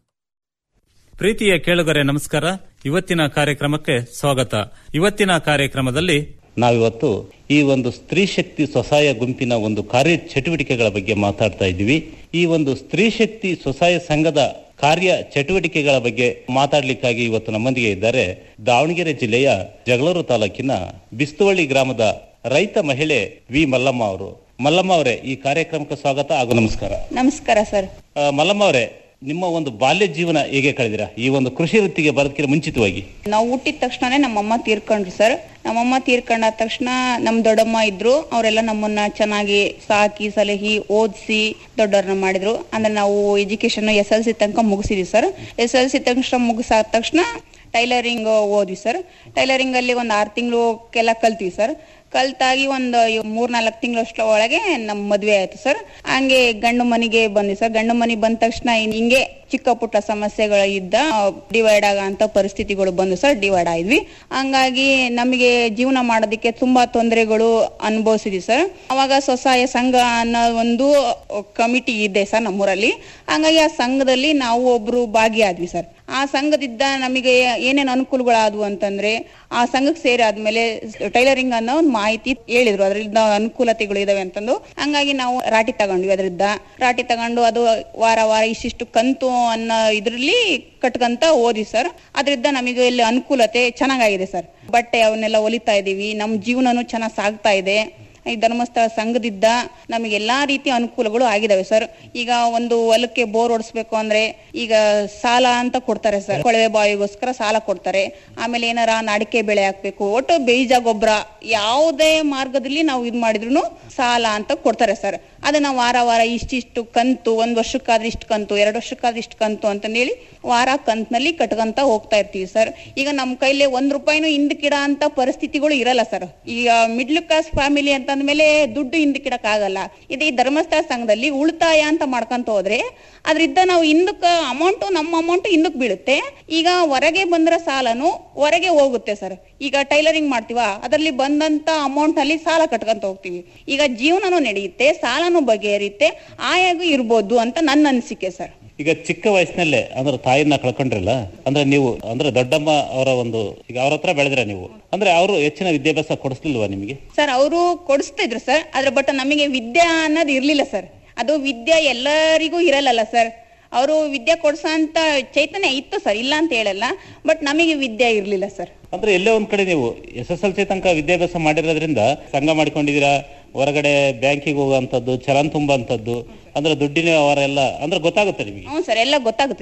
ಪ್ರೀತಿಯ ಕೇಳುಗರೆ ನಮಸ್ಕಾರ ಇವತ್ತಿನ ಕಾರ್ಯಕ್ರಮಕ್ಕೆ ಸ್ವಾಗತ ಇವತ್ತಿನ ಕಾರ್ಯಕ್ರಮದಲ್ಲಿ ನಾವಿವತ್ತು ಈ ಒಂದು ಸ್ತ್ರೀ ಶಕ್ತಿ ಸ್ವಸಹಾಯ ಗುಂಪಿನ ಒಂದು ಕಾರ್ಯ ಚಟುವಟಿಕೆಗಳ ಬಗ್ಗೆ ಮಾತಾಡ್ತಾ ಇದ್ದೀವಿ ಈ ಒಂದು ಸ್ತ್ರೀ ಶಕ್ತಿ ಸ್ವಸಹಾಯ ಸಂಘದ ಕಾರ್ಯ ಚಟುವಟಿಕೆಗಳ ಬಗ್ಗೆ ಮಾತಾಡ್ಲಿಕ್ಕಾಗಿ ಇವತ್ತು ನಮ್ಮೊಂದಿಗೆ ಇದ್ದಾರೆ ದಾವಣಗೆರೆ ಜಿಲ್ಲೆಯ ಜಗಳೂರು ತಾಲೂಕಿನ ಬಿಸ್ತುವಳ್ಳಿ ಗ್ರಾಮದ ರೈತ ಮಹಿಳೆ ವಿ ಮಲ್ಲಮ್ಮ ಅವರು ಮಲ್ಲಮ್ಮ ಅವರೇ ಈ ಕಾರ್ಯಕ್ರಮಕ್ಕೆ ಸ್ವಾಗತ ಹಾಗೂ ನಮಸ್ಕಾರ ನಮಸ್ಕಾರ ಸರ್ ಆ, ಮಲ್ಲಮ್ಮ ಅವರೇ ನಿಮ್ಮ ಒಂದು ಬಾಲ್ಯ ಜೀವನ ಹೇಗೆ ಕಳೆದಿರಾ ಈ ಒಂದು ಕೃಷಿ ವೃತ್ತಿಗೆ ಬರೋದಕ್ಕಿಂತ ಮುಂಚಿತವಾಗಿ ನಾವು ಹುಟ್ಟಿದ ತಕ್ಷಣನೇ ನಮ್ಮಮ್ಮ ತೀರ್ಕೊಂಡ್ರು ಸರ್ ನಮ್ಮಮ್ಮ ತೀರ್ಕೊಂಡ ತಕ್ಷಣ ನಮ್ ದೊಡ್ಡಮ್ಮ ಇದ್ರು ಅವರೆಲ್ಲ ನಮ್ಮನ್ನ ಚೆನ್ನಾಗಿ ಸಾಕಿ ಸಲಹಿ ಓದಿಸಿ ದೊಡ್ಡವ್ರನ್ನ ಮಾಡಿದ್ರು ಅಂದ್ರೆ ನಾವು ಎಜುಕೇಶನ್ ಎಸ್ ಎಲ್ ಸಿ ತನಕ ಮುಗಿಸಿದ್ವಿ ಸರ್ ಎಸ್ ಎಲ್ ಸಿ ತನಕ ಮುಗಿಸಾದ ತಕ್ಷಣ ಟೈಲರಿಂಗ್ ಓದ್ವಿ ಸರ್ ಟೈಲರಿಂಗ್ ಅಲ್ಲಿ ಒಂದ್ ಆರು ತಿಂಗಳು ಕಲ್ತ್ವಿ ಸರ್ ಕಲ್ತಾಗಿ ಒಂದು ಮೂರ್ ನಾಲ್ಕು ತಿಂಗಳಷ್ಟ ಒಳಗೆ ನಮ್ ಮದ್ವೆ ಆಯ್ತು ಸರ್ ಹಂಗೆ ಗಂಡು ಮನೆಗೆ ಬಂದ್ವಿ ಸರ್ ಗಂಡು ಮನೆಗೆ ಬಂದ ತಕ್ಷಣ ಇನ್ ಹಿಂಗೆ ಚಿಕ್ಕ ಪುಟ್ಟ ಸಮಸ್ಯೆಗಳು ಇದ್ದ ಡಿವೈಡ್ ಆಗಂತ ಪರಿಸ್ಥಿತಿಗಳು ಬಂದು ಸರ್ ಡಿವೈಡ್ ಆದ್ವಿ ಹಂಗಾಗಿ ನಮಗೆ ಜೀವನ ಮಾಡೋದಕ್ಕೆ ತುಂಬಾ ತೊಂದರೆಗಳು ಅನುಭವಿಸಿದ್ವಿ ಸರ್ ಅವಾಗ ಸ್ವಸಹಾಯ ಸಂಘ ಅನ್ನೋ ಒಂದು ಕಮಿಟಿ ಇದೆ ಸರ್ ನಮ್ಮೂರಲ್ಲಿ ಹಂಗಾಗಿ ಆ ಸಂಘದಲ್ಲಿ ನಾವು ಒಬ್ರು ಭಾಗಿಯಾದ್ವಿ ಸರ್ ಆ ಸಂಘದಿಂದ ನಮಗೆ ಏನೇನು ಅನುಕೂಲಗಳಾದವು ಅಂತಂದ್ರೆ ಆ ಸಂಘಕ್ಕೆ ಸೇರಿ ಆದ್ಮೇಲೆ ಟೈಲರಿಂಗ್ ಅನ್ನೋ ಒಂದು ಮಾಹಿತಿ ಹೇಳಿದ್ರು ಅದರಿಂದ ಅನುಕೂಲತೆಗಳು ಇದಾವೆ ಅಂತಂದು ಹಂಗಾಗಿ ನಾವು ರಾಟಿ ತಗೊಂಡ್ವಿ ಅದರಿಂದ ರಾಟಿ ತಗೊಂಡು ಅದು ವಾರ ವಾರ ಇಷ್ಟಿಷ್ಟು ಕಂತು ಅನ್ನೋ ಇದ್ರಲ್ಲಿ ಕಟ್ಕಂತ ಓದಿ ಸರ್ ಅದರಿಂದ ನಮಗೆ ಇಲ್ಲಿ ಅನುಕೂಲತೆ ಚೆನ್ನಾಗಾಗಿದೆ ಸರ್ ಬಟ್ಟೆ ಅವನ್ನೆಲ್ಲ ಹೊಲಿತಾ ಇದೀವಿ ನಮ್ ಜೀವನನು ಚೆನ್ನಾಗಿ ಸಾಗ್ತಾ ಇದೆ ಈ ಧರ್ಮಸ್ಥಳ ಸಂಘದಿಂದ ನಮಗೆ ಎಲ್ಲಾ ರೀತಿಯ ಅನುಕೂಲಗಳು ಆಗಿದಾವೆ ಸರ್ ಈಗ ಒಂದು ಹೊಲಕ್ಕೆ ಬೋರ್ ಹೊಡಿಸ್ಬೇಕು ಅಂದ್ರೆ ಈಗ ಸಾಲ ಅಂತ ಕೊಡ್ತಾರೆ ಸರ್ ಕೊಳವೆ ಬಾವಿಗೋಸ್ಕರ ಸಾಲ ಕೊಡ್ತಾರೆ ಆಮೇಲೆ ಏನಾರ ನಾಡಿಕೆ ಬೆಳೆ ಹಾಕ್ಬೇಕು ಒಟ್ಟು ಬೀಜ ಗೊಬ್ಬರ ಯಾವುದೇ ಮಾರ್ಗದಲ್ಲಿ ನಾವು ಇದ್ ಮಾಡಿದ್ರು ಸಾಲ ಅಂತ ಕೊಡ್ತಾರೆ ಸರ್ ಅದನ್ನ ವಾರ ವಾರ ಇಷ್ಟಿಷ್ಟು ಕಂತು ಒಂದ್ ವರ್ಷಕ್ಕಾದ್ರೆ ಇಷ್ಟು ಕಂತು ಎರಡು ವರ್ಷಕ್ಕಾದ್ರೆ ಇಷ್ಟು ಕಂತು ಅಂತಂದೇಳಿ ವಾರ ಕಂತ್ನಲ್ಲಿ ಕಟ್ಕಂತ ಹೋಗ್ತಾ ಇರ್ತೀವಿ ಸರ್ ಈಗ ನಮ್ ಕೈಲಿ ಒಂದ್ ರೂಪಾಯಿನೂ ಹಿಂದಕ್ಕಿಡ ಅಂತ ಪರಿಸ್ಥಿತಿಗಳು ಇರಲ್ಲ ಸರ್ ಈಗ ಮಿಡ್ಲ್ ಕ್ಲಾಸ್ ಫ್ಯಾಮಿಲಿ ಅಂತಂದ್ಮೇಲೆ ದುಡ್ಡು ಹಿಂದಕ್ಕಿಡಕ್ ಆಗಲ್ಲ ಇದು ಈ ಧರ್ಮಸ್ಥಳ ಸಂಘದಲ್ಲಿ ಉಳಿತಾಯ ಅಂತ ಮಾಡ್ಕೊಂತ ಹೋದ್ರೆ ಅದ್ರಿಂದ ನಾವು ಹಿಂದಕ್ಕ ಅಮೌಂಟ್ ನಮ್ಮ ಅಮೌಂಟ್ ಹಿಂದಕ್ ಬೀಳುತ್ತೆ ಈಗ ಹೊರಗೆ ಬಂದ್ರ ಸಾಲನು ಹೊರಗೆ ಹೋಗುತ್ತೆ ಸರ್ ಈಗ ಟೈಲರಿಂಗ್ ಮಾಡ್ತೀವ ಅದರಲ್ಲಿ ಬಂದಂತ ಅಮೌಂಟ್ ಅಲ್ಲಿ ಸಾಲ ಕಟ್ಕೊಂತ ಹೋಗ್ತೀವಿ ಈಗ ಜೀವನನೂ ನಡೆಯುತ್ತೆ ಸಾಲನು ಬಗೆಹರಿಯುತ್ತೆ ಆಯಾಗೂ ಇರ್ಬೋದು ಅಂತ ನನ್ನ ಅನಿಸಿಕೆ ಸರ್ ಈಗ ಚಿಕ್ಕ ವಯಸ್ಸಿನಲ್ಲೇ ಅಂದ್ರೆ ತಾಯಿನ ಕಳ್ಕೊಂಡ್ರಲ್ಲ ಅಂದ್ರೆ ನೀವು ಅಂದ್ರೆ ದೊಡ್ಡಮ್ಮ ಅವರ ಒಂದು ಈಗ ಅವ್ರ ಹತ್ರ ಬೆಳೆದ್ರೆ ನೀವು ಅಂದ್ರೆ ಅವರು ಹೆಚ್ಚಿನ ವಿದ್ಯಾಭ್ಯಾಸ ಕೊಡಿಸ್ಲಿಲ್ವಾ ನಿಮಗೆ ಸರ್ ಅವರು ಕೊಡಿಸ್ತಿದ್ರು ಸರ್ ಆದ್ರೆ ಬಟ್ ನಮಗೆ ವಿದ್ಯಾ ಅನ್ನೋದು ಇರ್ಲಿಲ್ಲ ಸರ್ ಅದು ವಿದ್ಯೆ ಎಲ್ಲರಿಗೂ ಇರಲ್ಲಲ್ಲ ಸರ್ ಅವರು ವಿದ್ಯೆ ಕೊಡ್ಸೋಂತ ಚೈತನ್ಯ ಇತ್ತು ಸರ್ ಇಲ್ಲ ಅಂತ ಹೇಳಲ್ಲ ಬಟ್ ನಮಗೆ ವಿದ್ಯೆ ಇರ್ಲಿಲ್ಲ ಸರ್ ಅಂದ್ರೆ ಎಲ್ಲೇ ಒಂದ್ ಕಡೆ ನೀವು ಎಸ್ ಎಸ್ ಎಲ್ ಸಿ ತನಕ ವಿದ್ಯಾಭ್ಯಾಸ ಮಾಡಿರೋದ್ರಿಂದ ಸಂಘ ಮಾಡ್ಕೊಂಡಿದ್ದೀರಾ ಹೊರಗಡೆ ಬ್ಯಾಂಕಿಗೆ ಹೋಗುವಂತದ್ದು ಚಲನ್ ತುಂಬುವಂತದ್ದು ಅಂದ್ರೆ ದುಡ್ಡಿನ ವ್ಯವಹಾರ ಎಲ್ಲ ಅಂದ್ರೆ ಗೊತ್ತಾಗುತ್ತೆ ನಿಮಗೆ ಹ್ಞೂ ಸರ್ ಎಲ್ಲ ಗೊತ್ತಾಗುತ್ತೆ ಸರ್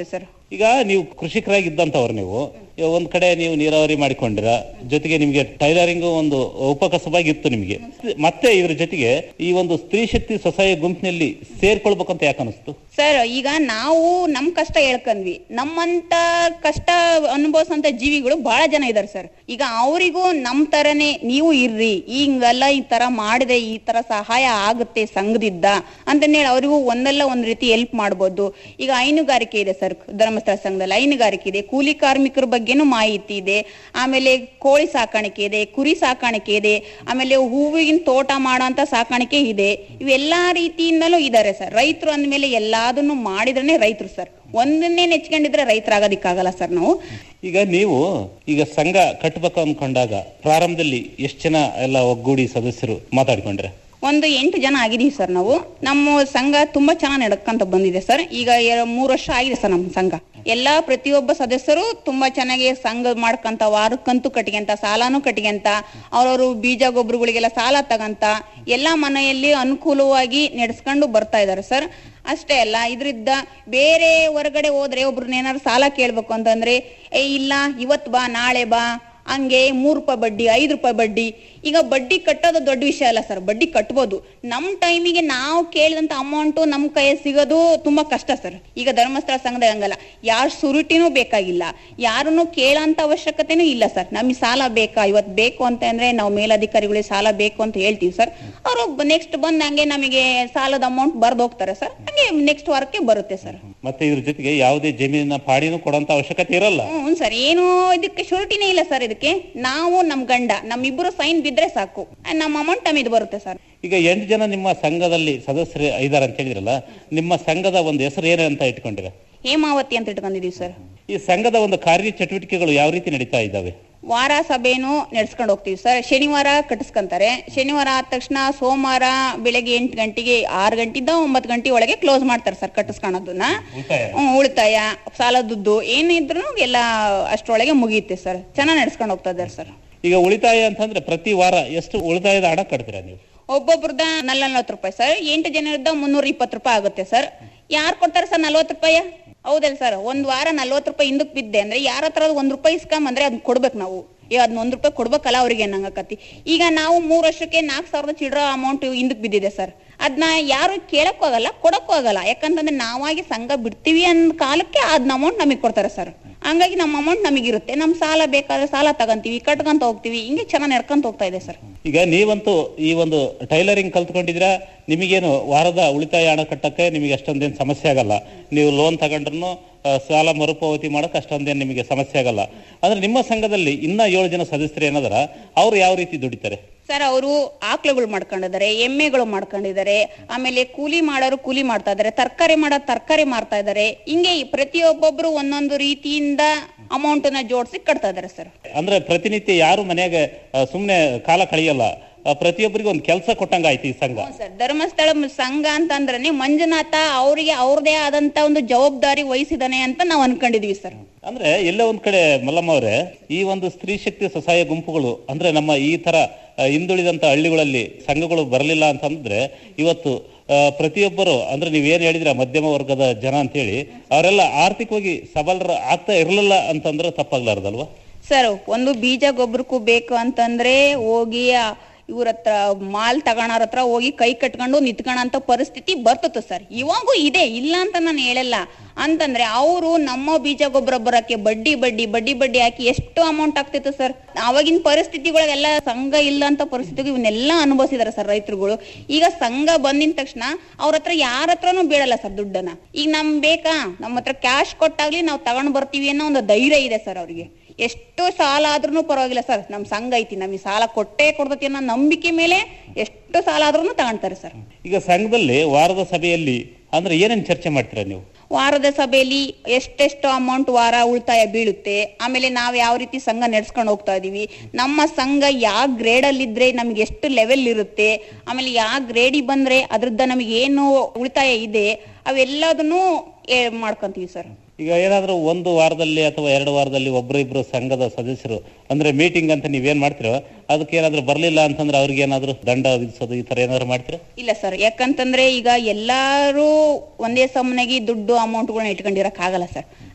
ಈಗ ನೀವು ಕೃಷಿಕರಾಗಿದ್ದಂತವ್ರು ನೀವು ಈಗ ಒಂದ್ ಕಡೆ ನೀವು ನೀರಾವರಿ ಮಾಡಿಕೊಂಡಿರ ಜೊತೆಗೆ ನಿಮ್ಗೆ ಟೈಲರಿಂಗ್ ಒಂದು ಉಪಕಸಬಾಗಿತ್ತು ನಿಮ್ಗೆ ಮತ್ತೆ ಇದ್ರ ಜೊತೆಗೆ ಈ ಒಂದು ಸ್ತ್ರೀ ಶಕ್ತಿ ಸ್ವಸಹಾಯ ಗುಂಪಿನಲ್ಲಿ ಸೇರ್ಕೊಳ್ಬೇಕಂತ ಯಾಕೆ ಅನಿಸ್ತು ಸರ್ ಈಗ ನಾವು ನಮ್ ಕಷ್ಟ ಹೇಳ್ಕಂದ್ವಿ ನಮ್ಮಂತ ಕಷ್ಟ ಅನುಭವಿಸಂತ ಜೀವಿಗಳು ಬಹಳ ಜನ ಇದಾರೆ ಸರ್ ಈಗ ಅವರಿಗೂ ನಮ್ ತರನೇ ನೀವು ಇರ್ರಿ ಹಿಂಗೆಲ್ಲ ಈ ತರ ಮಾಡಿದೆ ಈ ತರ ಸಹಾಯ ಆಗುತ್ತೆ ಸಂಘದಿಂದ ಅಂತಂದೇಳಿ ಅವರಿಗೂ ಒಂದಲ್ಲ ಒಂದ್ ರೀತಿ ಹೆಲ್ಪ್ ಮಾಡ್ಬೋದು ಈಗ ಹೈನುಗಾರಿಕೆ ಇದೆ ಸರ್ ಧರ್ಮಸ್ಥಳ ಸಂಘದಲ್ಲಿ ಹೈನುಗಾರಿಕೆ ಇದೆ ಕೂಲಿ ಕಾರ್ಮಿಕರ ಬಗ್ಗೆನೂ ಮಾಹಿತಿ ಇದೆ ಆಮೇಲೆ ಕೋಳಿ ಸಾಕಾಣಿಕೆ ಇದೆ ಕುರಿ ಸಾಕಾಣಿಕೆ ಇದೆ ಆಮೇಲೆ ಹೂವಿನ ತೋಟ ಮಾಡೋಂತ ಸಾಕಾಣಿಕೆ ಇದೆ ಇವೆಲ್ಲಾ ರೀತಿಯಿಂದಲೂ ಇದಾರೆ ಸರ್ ರೈತರು ಅಂದ್ಮೇಲೆ ಎಲ್ಲಾದನ್ನು ಮಾಡಿದ್ರೇನೆ ರೈತರು ಸರ್ ಒಂದನ್ನೇ ನೆಚ್ಕೊಂಡಿದ್ರೆ ರೈತರಾಗೋದಿಕ್ಕಾಗಲ್ಲ ಸರ್ ನಾವು ಈಗ ನೀವು ಈಗ ಸಂಘ ಕಟ್ಟಬೇಕು ಅನ್ಕೊಂಡಾಗ ಪ್ರಾರಂಭದಲ್ಲಿ ಎಷ್ಟು ಜನ ಎಲ್ಲ ಒಗ್ಗೂಡಿ ಸದಸ್ಯರು ಮಾತಾಡ್ಕೊಂಡ್ರೆ ಒಂದು ಎಂಟು ಜನ ಆಗಿದೀವಿ ಸರ್ ನಾವು ನಮ್ಮ ಸಂಘ ತುಂಬಾ ಚೆನ್ನಾಗಿ ನಡ್ಕಂತ ಬಂದಿದೆ ಸರ್ ಈಗ ಎರ- ಮೂರು ವರ್ಷ ಆಗಿದೆ ಸರ್ ನಮ್ಮ ಸಂಘ ಎಲ್ಲಾ ಪ್ರತಿಯೊಬ್ಬ ಸದಸ್ಯರು ತುಂಬಾ ಚೆನ್ನಾಗಿ ಸಂಘ ಮಾಡ್ಕಂತ ವಾರಕ್ಕಂತೂ ಕಟ್ಕೊಂತ ಸಾಲಾನು ಕಟ್ಕೊಂತ ಅವ್ರವ್ರು ಬೀಜ ಗೊಬ್ಬರಗಳಿಗೆಲ್ಲ ಸಾಲ ತಗಂತ ಎಲ್ಲಾ ಮನೆಯಲ್ಲಿ ಅನುಕೂಲವಾಗಿ ನಡೆಸ್ಕೊಂಡು ಬರ್ತಾ ಇದಾರೆ ಸರ್ ಅಷ್ಟೇ ಅಲ್ಲ ಇದ್ರಿಂದ ಬೇರೆ ಹೊರಗಡೆ ಹೋದ್ರೆ ಒಬ್ರನ್ನ ಏನಾದ್ರು ಸಾಲ ಕೇಳ್ಬೇಕು ಅಂತಂದ್ರೆ ಏ ಇಲ್ಲ ಇವತ್ ಬಾ ನಾಳೆ ಬಾ ಹಂಗೆ ಮೂರ್ ರೂಪಾಯಿ ಬಡ್ಡಿ ಐದು ರೂಪಾಯಿ ಬಡ್ಡಿ ಈಗ ಬಡ್ಡಿ ಕಟ್ಟೋದು ದೊಡ್ಡ ವಿಷಯ ಅಲ್ಲ ಸರ್ ಬಡ್ಡಿ ಕಟ್ಬೋದು ನಮ್ ಟೈಮಿಗೆ ನಾವು ಕೇಳಿದಂತ ಅಮೌಂಟ್ ನಮ್ ಕೈ ಸಿಗೋದು ತುಂಬಾ ಕಷ್ಟ ಸರ್ ಈಗ ಧರ್ಮಸ್ಥಳ ಸಂಘದ ಹಂಗಲ್ಲ ಯಾರ್ ಸುರುಟಿನೂ ಬೇಕಾಗಿಲ್ಲ ಯಾರನ್ನು ಕೇಳೋಂತ ಅವಶ್ಯಕತೆನೂ ಇಲ್ಲ ಸರ್ ನಮಗೆ ಸಾಲ ಬೇಕಾ ಇವತ್ ಬೇಕು ಅಂತ ಅಂದ್ರೆ ನಾವು ಮೇಲಧಿಕಾರಿಗಳಿಗೆ ಸಾಲ ಬೇಕು ಅಂತ ಹೇಳ್ತೀವಿ ಸರ್ ಅವರು ನೆಕ್ಸ್ಟ್ ಬಂದ್ ಹಂಗೆ ನಮಗೆ ಸಾಲದ ಅಮೌಂಟ್ ಬರ್ದು ಹೋಗ್ತಾರೆ ಸರ್ ಹಂಗೆ ನೆಕ್ಸ್ಟ್ ವಾರಕ್ಕೆ ಬರುತ್ತೆ ಸರ್ ಮತ್ತೆ ಇದ್ರ ಜೊತೆಗೆ ಯಾವುದೇ ಜಮೀನಿನ ಪಾಡಿನೂ ಕೊಡೋಂತ ಅವಶ್ಯಕತೆ ಇರಲ್ಲ ಹ್ಞೂ ಸರ್ ಏನು ಇದಕ್ಕೆ ಶೂರಿಟಿನೇ ಇಲ್ಲ ಸರ್ ಇದಕ್ಕೆ ನಾವು ನಮ್ ಗಂಡ ನಮ್ಮಿಬ್ಬರು ಸೈನ್ ಬಿದ್ರೆ ಸಾಕು ನಮ್ಮ ಅಮೌಂಟ್ ನಮಗೆ ಬರುತ್ತೆ ಸರ್ ಈಗ ಎಂಟು ಜನ ನಿಮ್ಮ ಸಂಘದಲ್ಲಿ ಸದಸ್ಯರು ಇದಾರೆ ಅಂತ ಹೇಳಿದ್ರಲ್ಲ ನಿಮ್ಮ ಸಂಘದ ಒಂದು ಹೆಸರು ಏನು ಅಂತ ಇಟ್ಕೊಂಡಿರ ಹೇಮಾವತಿ ಅಂತ ಇಟ್ಕೊಂಡಿದೀವಿ ಸರ್ ಈ ಸಂಘದ ಒಂದು ಕಾರ್ಯ ಚಟುವಟಿಕೆಗಳು ಯಾವ ರೀತಿ ನಡೀತಾ ಇದ್ದಾವೆ ವಾರ ಸಭೆನು ನಡೆಸ್ಕೊಂಡು ಹೋಗ್ತೀವಿ ಸರ್ ಶನಿವಾರ ಕಟ್ಟಿಸ್ಕೊಂತಾರೆ ಶನಿವಾರ ಆದ ತಕ್ಷಣ ಸೋಮವಾರ ಬೆಳಗ್ಗೆ ಎಂಟು ಗಂಟೆಗೆ ಆರು ಗಂಟೆಯಿಂದ ಒಂಬತ್ತು ಗಂಟೆ ಒಳಗೆ ಕ್ಲೋಸ್ ಮಾಡ್ತಾರೆ ಸರ್ ಕಟ್ಟಿಸ್ಕೊಳೋದನ್ನ ಹ್ಮ್, ಉಳಿತಾಯ ಸಾಲ ದುಡ್ಡು ಏನಿದ್ರು ಎಲ್ಲ ಅಷ್ಟರೊಳಗೆ ಮುಗಿಯುತ್ತೆ ಸರ್ ಚೆನ್ನಾಗಿ ನಡ್ಸ್ಕೊಂಡು ಹೋಗ್ತಾ ಇದ್ದಾರೆ ಸರ್ ಈಗ ಉಳಿತಾಯ ಅಂತಂದ್ರೆ ಪ್ರತಿ ವಾರ ಎಷ್ಟು ಉಳಿತಾಯದ ಹಣ ಕಟ್ತೀರಾ ನೀವು ಒಬ್ಬೊಬ್ರದ ನಲ್ವತ್ತು ರೂಪಾಯಿ ಸರ್ ಎಂಟು ಜನರದ ಮುನ್ನೂರ ಇಪ್ಪತ್ತು ರೂಪಾಯಿ ಆಗುತ್ತೆ ಸರ್ ಯಾರು ಕೊಡ್ತಾರೆ ಸರ್ ನಲ್ವತ್ತು ರೂಪಾಯಿ ಹೌದಲ್ಲ ಸರ್ ಒಂದ್ ವಾರ ನಲ್ವತ್ತು ರೂಪಾಯಿ ಹಿಂದಕ್ ಬಿದ್ದೆ ಅಂದ್ರೆ ಯಾರ ಹತ್ರ ಒಂದ್ ರೂಪಾಯಿ ಇಸ್ಕೊಂಬಂದ್ರೆ ಅದನ್ನ ಕೊಡ್ಬೇಕು ನಾವು ಏ ಅದನ್ನ ಒಂದ್ ರೂಪಾಯಿ ಕೊಡ್ಬೇಕಲ್ಲ ಅವ್ರಿಗೆ ನಂಗಕತಿ ಈಗ ನಾವು ಮೂರ್ ವರ್ಷಕ್ಕೆ ನಾಲ್ಕು ಸಾವಿರದ ಚಿಲ್ಲರ ಅಮೌಂಟ್ ಹಿಂದಕ್ ಬಿದ್ದಿದೆ ಸರ್ ಅದನ್ನ ಯಾರು ಕೇಳಕ್ಕೂ ಆಗಲ್ಲ ಕೊಡಕ್ಕೂ ಆಗಲ್ಲ ಯಾಕಂತಂದ್ರೆ ನಾವಾಗಿ ಸಂಘ ಬಿಡ್ತೀವಿ ಅಂದ ಕಾಲಕ್ಕೆ ಅದನ್ನ ಅಮೌಂಟ್ ನಮಗೆ ಕೊಡ್ತಾರೆ ಸರ್ ಹಂಗಾಗಿ ನಮ್ಮ ಅಮೌಂಟ್ ನಮಗಿರುತ್ತೆ ನಮ್ ಸಾಲ ಬೇಕಾದ್ರೆ ಸಾಲ ತಗಂತೀವಿ ಕಟ್ಕೊಂತ ಹೋಗ್ತೀವಿ ಹಿಂಗೆ ಚೆನ್ನಾಗಿ ನಡ್ಕೊಂತ ಹೋಗ್ತಾ ಇದೆ ಸರ್ ಈಗ ನೀವಂತೂ ಈ ಒಂದು ಟೈಲರಿಂಗ್ ಕಲ್ತ್ಕೊಂಡಿದ್ರ ನಿಮಗೇನು ವಾರದ ಉಳಿತಾಯ ಹಣ ಕಟ್ಟಕ್ಕೆ ನಿಮಗೆ ಅಷ್ಟೊಂದೇನು ಸಮಸ್ಯೆ ಆಗಲ್ಲ ನೀವು ಲೋನ್ ತಗೊಂಡ್ರು ಸಾಲ ಮರುಪಾವತಿ ಮಾಡಕ್ ಅಷ್ಟೊಂದೇನು ನಿಮಗೆ ಸಮಸ್ಯೆ ಆಗಲ್ಲ ಅಂದ್ರೆ ನಿಮ್ಮ ಸಂಘದಲ್ಲಿ ಇನ್ನ ಏಳು ಜನ ಸದಸ್ಯರು ಏನದರ ಅವ್ರು ಯಾವ ರೀತಿ ದುಡಿತಾರೆ ಸರ್ ಅವರು ಆಕಳುಗಳು ಮಾಡ್ಕೊಂಡಿದ್ದಾರೆ ಎಮ್ಮೆಗಳು ಮಾಡ್ಕೊಂಡಿದ್ದಾರೆ ಆಮೇಲೆ ಕೂಲಿ ಮಾಡೋರು ಕೂಲಿ ಮಾಡ್ತಾ ಇದ್ದಾರೆ ತರಕಾರಿ ಮಾಡೋ ತರಕಾರಿ ಮಾರ್ತಾ ಇದ್ದಾರೆ ಹಿಂಗೆ ಈ ಪ್ರತಿಯೊಬ್ಬೊಬ್ರು ಒಂದೊಂದು ರೀತಿಯಿಂದ ಅಮೌಂಟ್ ನ ಜೋಡಿಸಿ ಕಟ್ತಾ ಇದ್ದಾರೆ ಸರ್ ಅಂದ್ರೆ ಪ್ರತಿನಿತ್ಯ ಯಾರು ಮನೆಯಾಗ ಆ, ಸುಮ್ನೆ ಕಾಲ ಕಳೆಯಲ್ಲ ಆ, ಪ್ರತಿಯೊಬ್ಬರಿಗೂ ಒಂದು ಕೆಲಸ ಕೊಟ್ಟಂಗಾಯ್ತು ಈ ಸಂಘ ಸರ್ ಧರ್ಮಸ್ಥಳ ಮ- ಸಂಘ ಅಂತಂದ್ರೆ ಮಂಜುನಾಥ ಅವರಿಗೆ ಅವ್ರದೇ ಆದಂತ ಒಂದು ಜವಾಬ್ದಾರಿ ವಹಿಸಿದಾನೆ ಅಂತ ನಾವು ಅನ್ಕೊಂಡಿದೀವಿ ಸರ್ ಅಂದ್ರೆ ಎಲ್ಲೇ ಒಂದ್ ಕಡೆ ಮಲ್ಲಮ್ಮ ಅವರೇ ಈ ಒಂದು ಸ್ತ್ರೀ ಶಕ್ತಿ ಸ್ವಸಹಾಯ ಗುಂಪುಗಳು ಅಂದ್ರೆ ನಮ್ಮ ಈ ತರ ಆ, ಹಿಂದುಳಿದಂತ ಹಳ್ಳಿಗಳಲ್ಲಿ ಸಂಘಗಳು ಬರಲಿಲ್ಲ ಅಂತಂದ್ರೆ ಇವತ್ತು ಆ, ಪ್ರತಿಯೊಬ್ಬರು ಅಂದ್ರೆ ನೀವೇನ್ ಹೇಳಿದ್ರ ಮಧ್ಯಮ ವರ್ಗದ ಜನ ಅಂತೇಳಿ ಅವರೆಲ್ಲ ಆರ್ಥಿಕವಾಗಿ ಸಬಲರ ಆಗ್ತಾ ಇರ್ಲಿಲ್ಲ ಅಂತಂದ್ರೆ ತಪ್ಪಾಗ್ಲಾರ್ದಲ್ವಾ ಸರ್ ಒಂದು ಬೀಜ ಗೊಬ್ಬರಕ್ಕೂ ಬೇಕು ಅಂತಂದ್ರೆ ಹೋಗಿ ಇವ್ರ ಹತ್ರ ಮಾಲ್ ತಗೋಣವ್ರ ಹತ್ರ ಹೋಗಿ ಕೈ ಕಟ್ಕೊಂಡು ನಿಂತ್ಕೊಳ್ಳೋಂತ ಪರಿಸ್ಥಿತಿ ಬರ್ತದೆ ಸರ್ ಇವಾಗೂ ಇದೆ ಇಲ್ಲ ಅಂತ ನಾನು ಹೇಳಲ್ಲ ಅಂತಂದ್ರೆ ಅವರು ನಮ್ಮ ಬೀಜ ಗೊಬ್ಬರ ಬರಕ್ಕೆ ಬಡ್ಡಿ ಬಡ್ಡಿ ಬಡ್ಡಿ ಬಡ್ಡಿ ಹಾಕಿ ಎಷ್ಟು ಅಮೌಂಟ್ ಆಗ್ತಿತ್ತು ಸರ್ ಅವಾಗಿನ ಪರಿಸ್ಥಿತಿಗಳಿಗೆಲ್ಲ ಸಂಘ ಇಲ್ಲ ಅಂತ ಪರಿಸ್ಥಿತಿಗೆ ಇವನ್ನೆಲ್ಲ ಅನುಭವಿಸಿದಾರೆ ಸರ್ ರೈತರುಗಳು ಈಗ ಸಂಘ ಬಂದಿದ ತಕ್ಷಣ ಅವ್ರ ಹತ್ರ ಯಾರ ಹತ್ರನೂ ಬೇಡಲ್ಲ ಸರ್ ದುಡ್ಡನ್ನ ಈಗ ನಮ್ ಬೇಕಾ ನಮ್ಮ ಹತ್ರ ಕ್ಯಾಶ್ ಕೊಟ್ಟಾಗ್ಲಿ ನಾವು ತಗೊಂಡ್ ಬರ್ತೀವಿ ಅನ್ನೋ ಒಂದು ಧೈರ್ಯ ಇದೆ ಸರ್ ಅವ್ರಿಗೆ ಎಷ್ಟು ಸಾಲ ಆದ್ರೂ ಪರವಾಗಿಲ್ಲ ಸರ್ ನಮ್ ಸಂಘ ಐತಿ ನಮಗೆ ಸಾಲ ಕೊಟ್ಟೇ ಕೊಡ್ತೈತಿ ಅನ್ನೋ ನಂಬಿಕೆ ಮೇಲೆ ಎಷ್ಟು ಸಾಲ ಆದ್ರೂ ತಗೊಂತಾರೆ ಸರ್ ಈಗ ಸಂಘದಲ್ಲಿ ವಾರದ ಸಭೆಯಲ್ಲಿ ಅಂದ್ರೆ ಏನೇನ್ ಚರ್ಚೆ ಮಾಡ್ತೀರಾ ನೀವು ವಾರದ ಸಭೆಯಲ್ಲಿ ಎಷ್ಟೆಷ್ಟು ಅಮೌಂಟ್ ವಾರ ಉಳಿತಾಯ ಬೀಳುತ್ತೆ ಆಮೇಲೆ ನಾವ್ ಯಾವ ರೀತಿ ಸಂಘ ನಡೆಸ್ಕೊಂಡು ಹೋಗ್ತಾ ಇದೀವಿ ನಮ್ಮ ಸಂಘ ಯಾವ ಗ್ರೇಡ್ ಅಲ್ಲಿ ಇದ್ರೆ ನಮ್ಗೆ ಎಷ್ಟು ಲೆವೆಲ್ ಇರುತ್ತೆ ಆಮೇಲೆ ಯಾವ ಗ್ರೇಡಿಗೆ ಬಂದ್ರೆ ಅದ್ರದ್ದು ನಮಗೆ ಏನು ಉಳಿತಾಯ ಇದೆ ಅವೆಲ್ಲದನ್ನು ಏ, ಮಾಡ್ಕೊಂತೀವಿ ಸರ್ ಈಗ ಏನಾದ್ರೂ ಒಂದು ವಾರದಲ್ಲಿ ಅಥವಾ ಎರಡು ವಾರದಲ್ಲಿ ಒಬ್ರು ಇಬ್ರು ಸಂಘದ ಸದಸ್ಯರು ಅಂದ್ರೆ ಮೀಟಿಂಗ್ ಅಂತ ನೀವೇನ್ ಮಾಡ್ತೀರೋ ಅದಕ್ಕೆ ಏನಾದ್ರೂ ಬರ್ಲಿಲ್ಲ ಅಂತಂದ್ರೆ ಅವ್ರಿಗೆ ಏನಾದ್ರೂ ದಂಡ ವಿಧಿಸೋದು ಈ ತರ ಏನಾದ್ರು ಮಾಡ್ತೀರಾ ಇಲ್ಲ ಸರ್ ಯಾಕಂತಂದ್ರೆ ಈಗ ಎಲ್ಲಾರು ಒಂದೇ ಸಮನಾಗಿ ದುಡ್ಡು ಅಮೌಂಟ್ಗಳನ್ನ ಇಟ್ಕೊಂಡಿರಕ್ ಆಗಲ್ಲ ಸರ್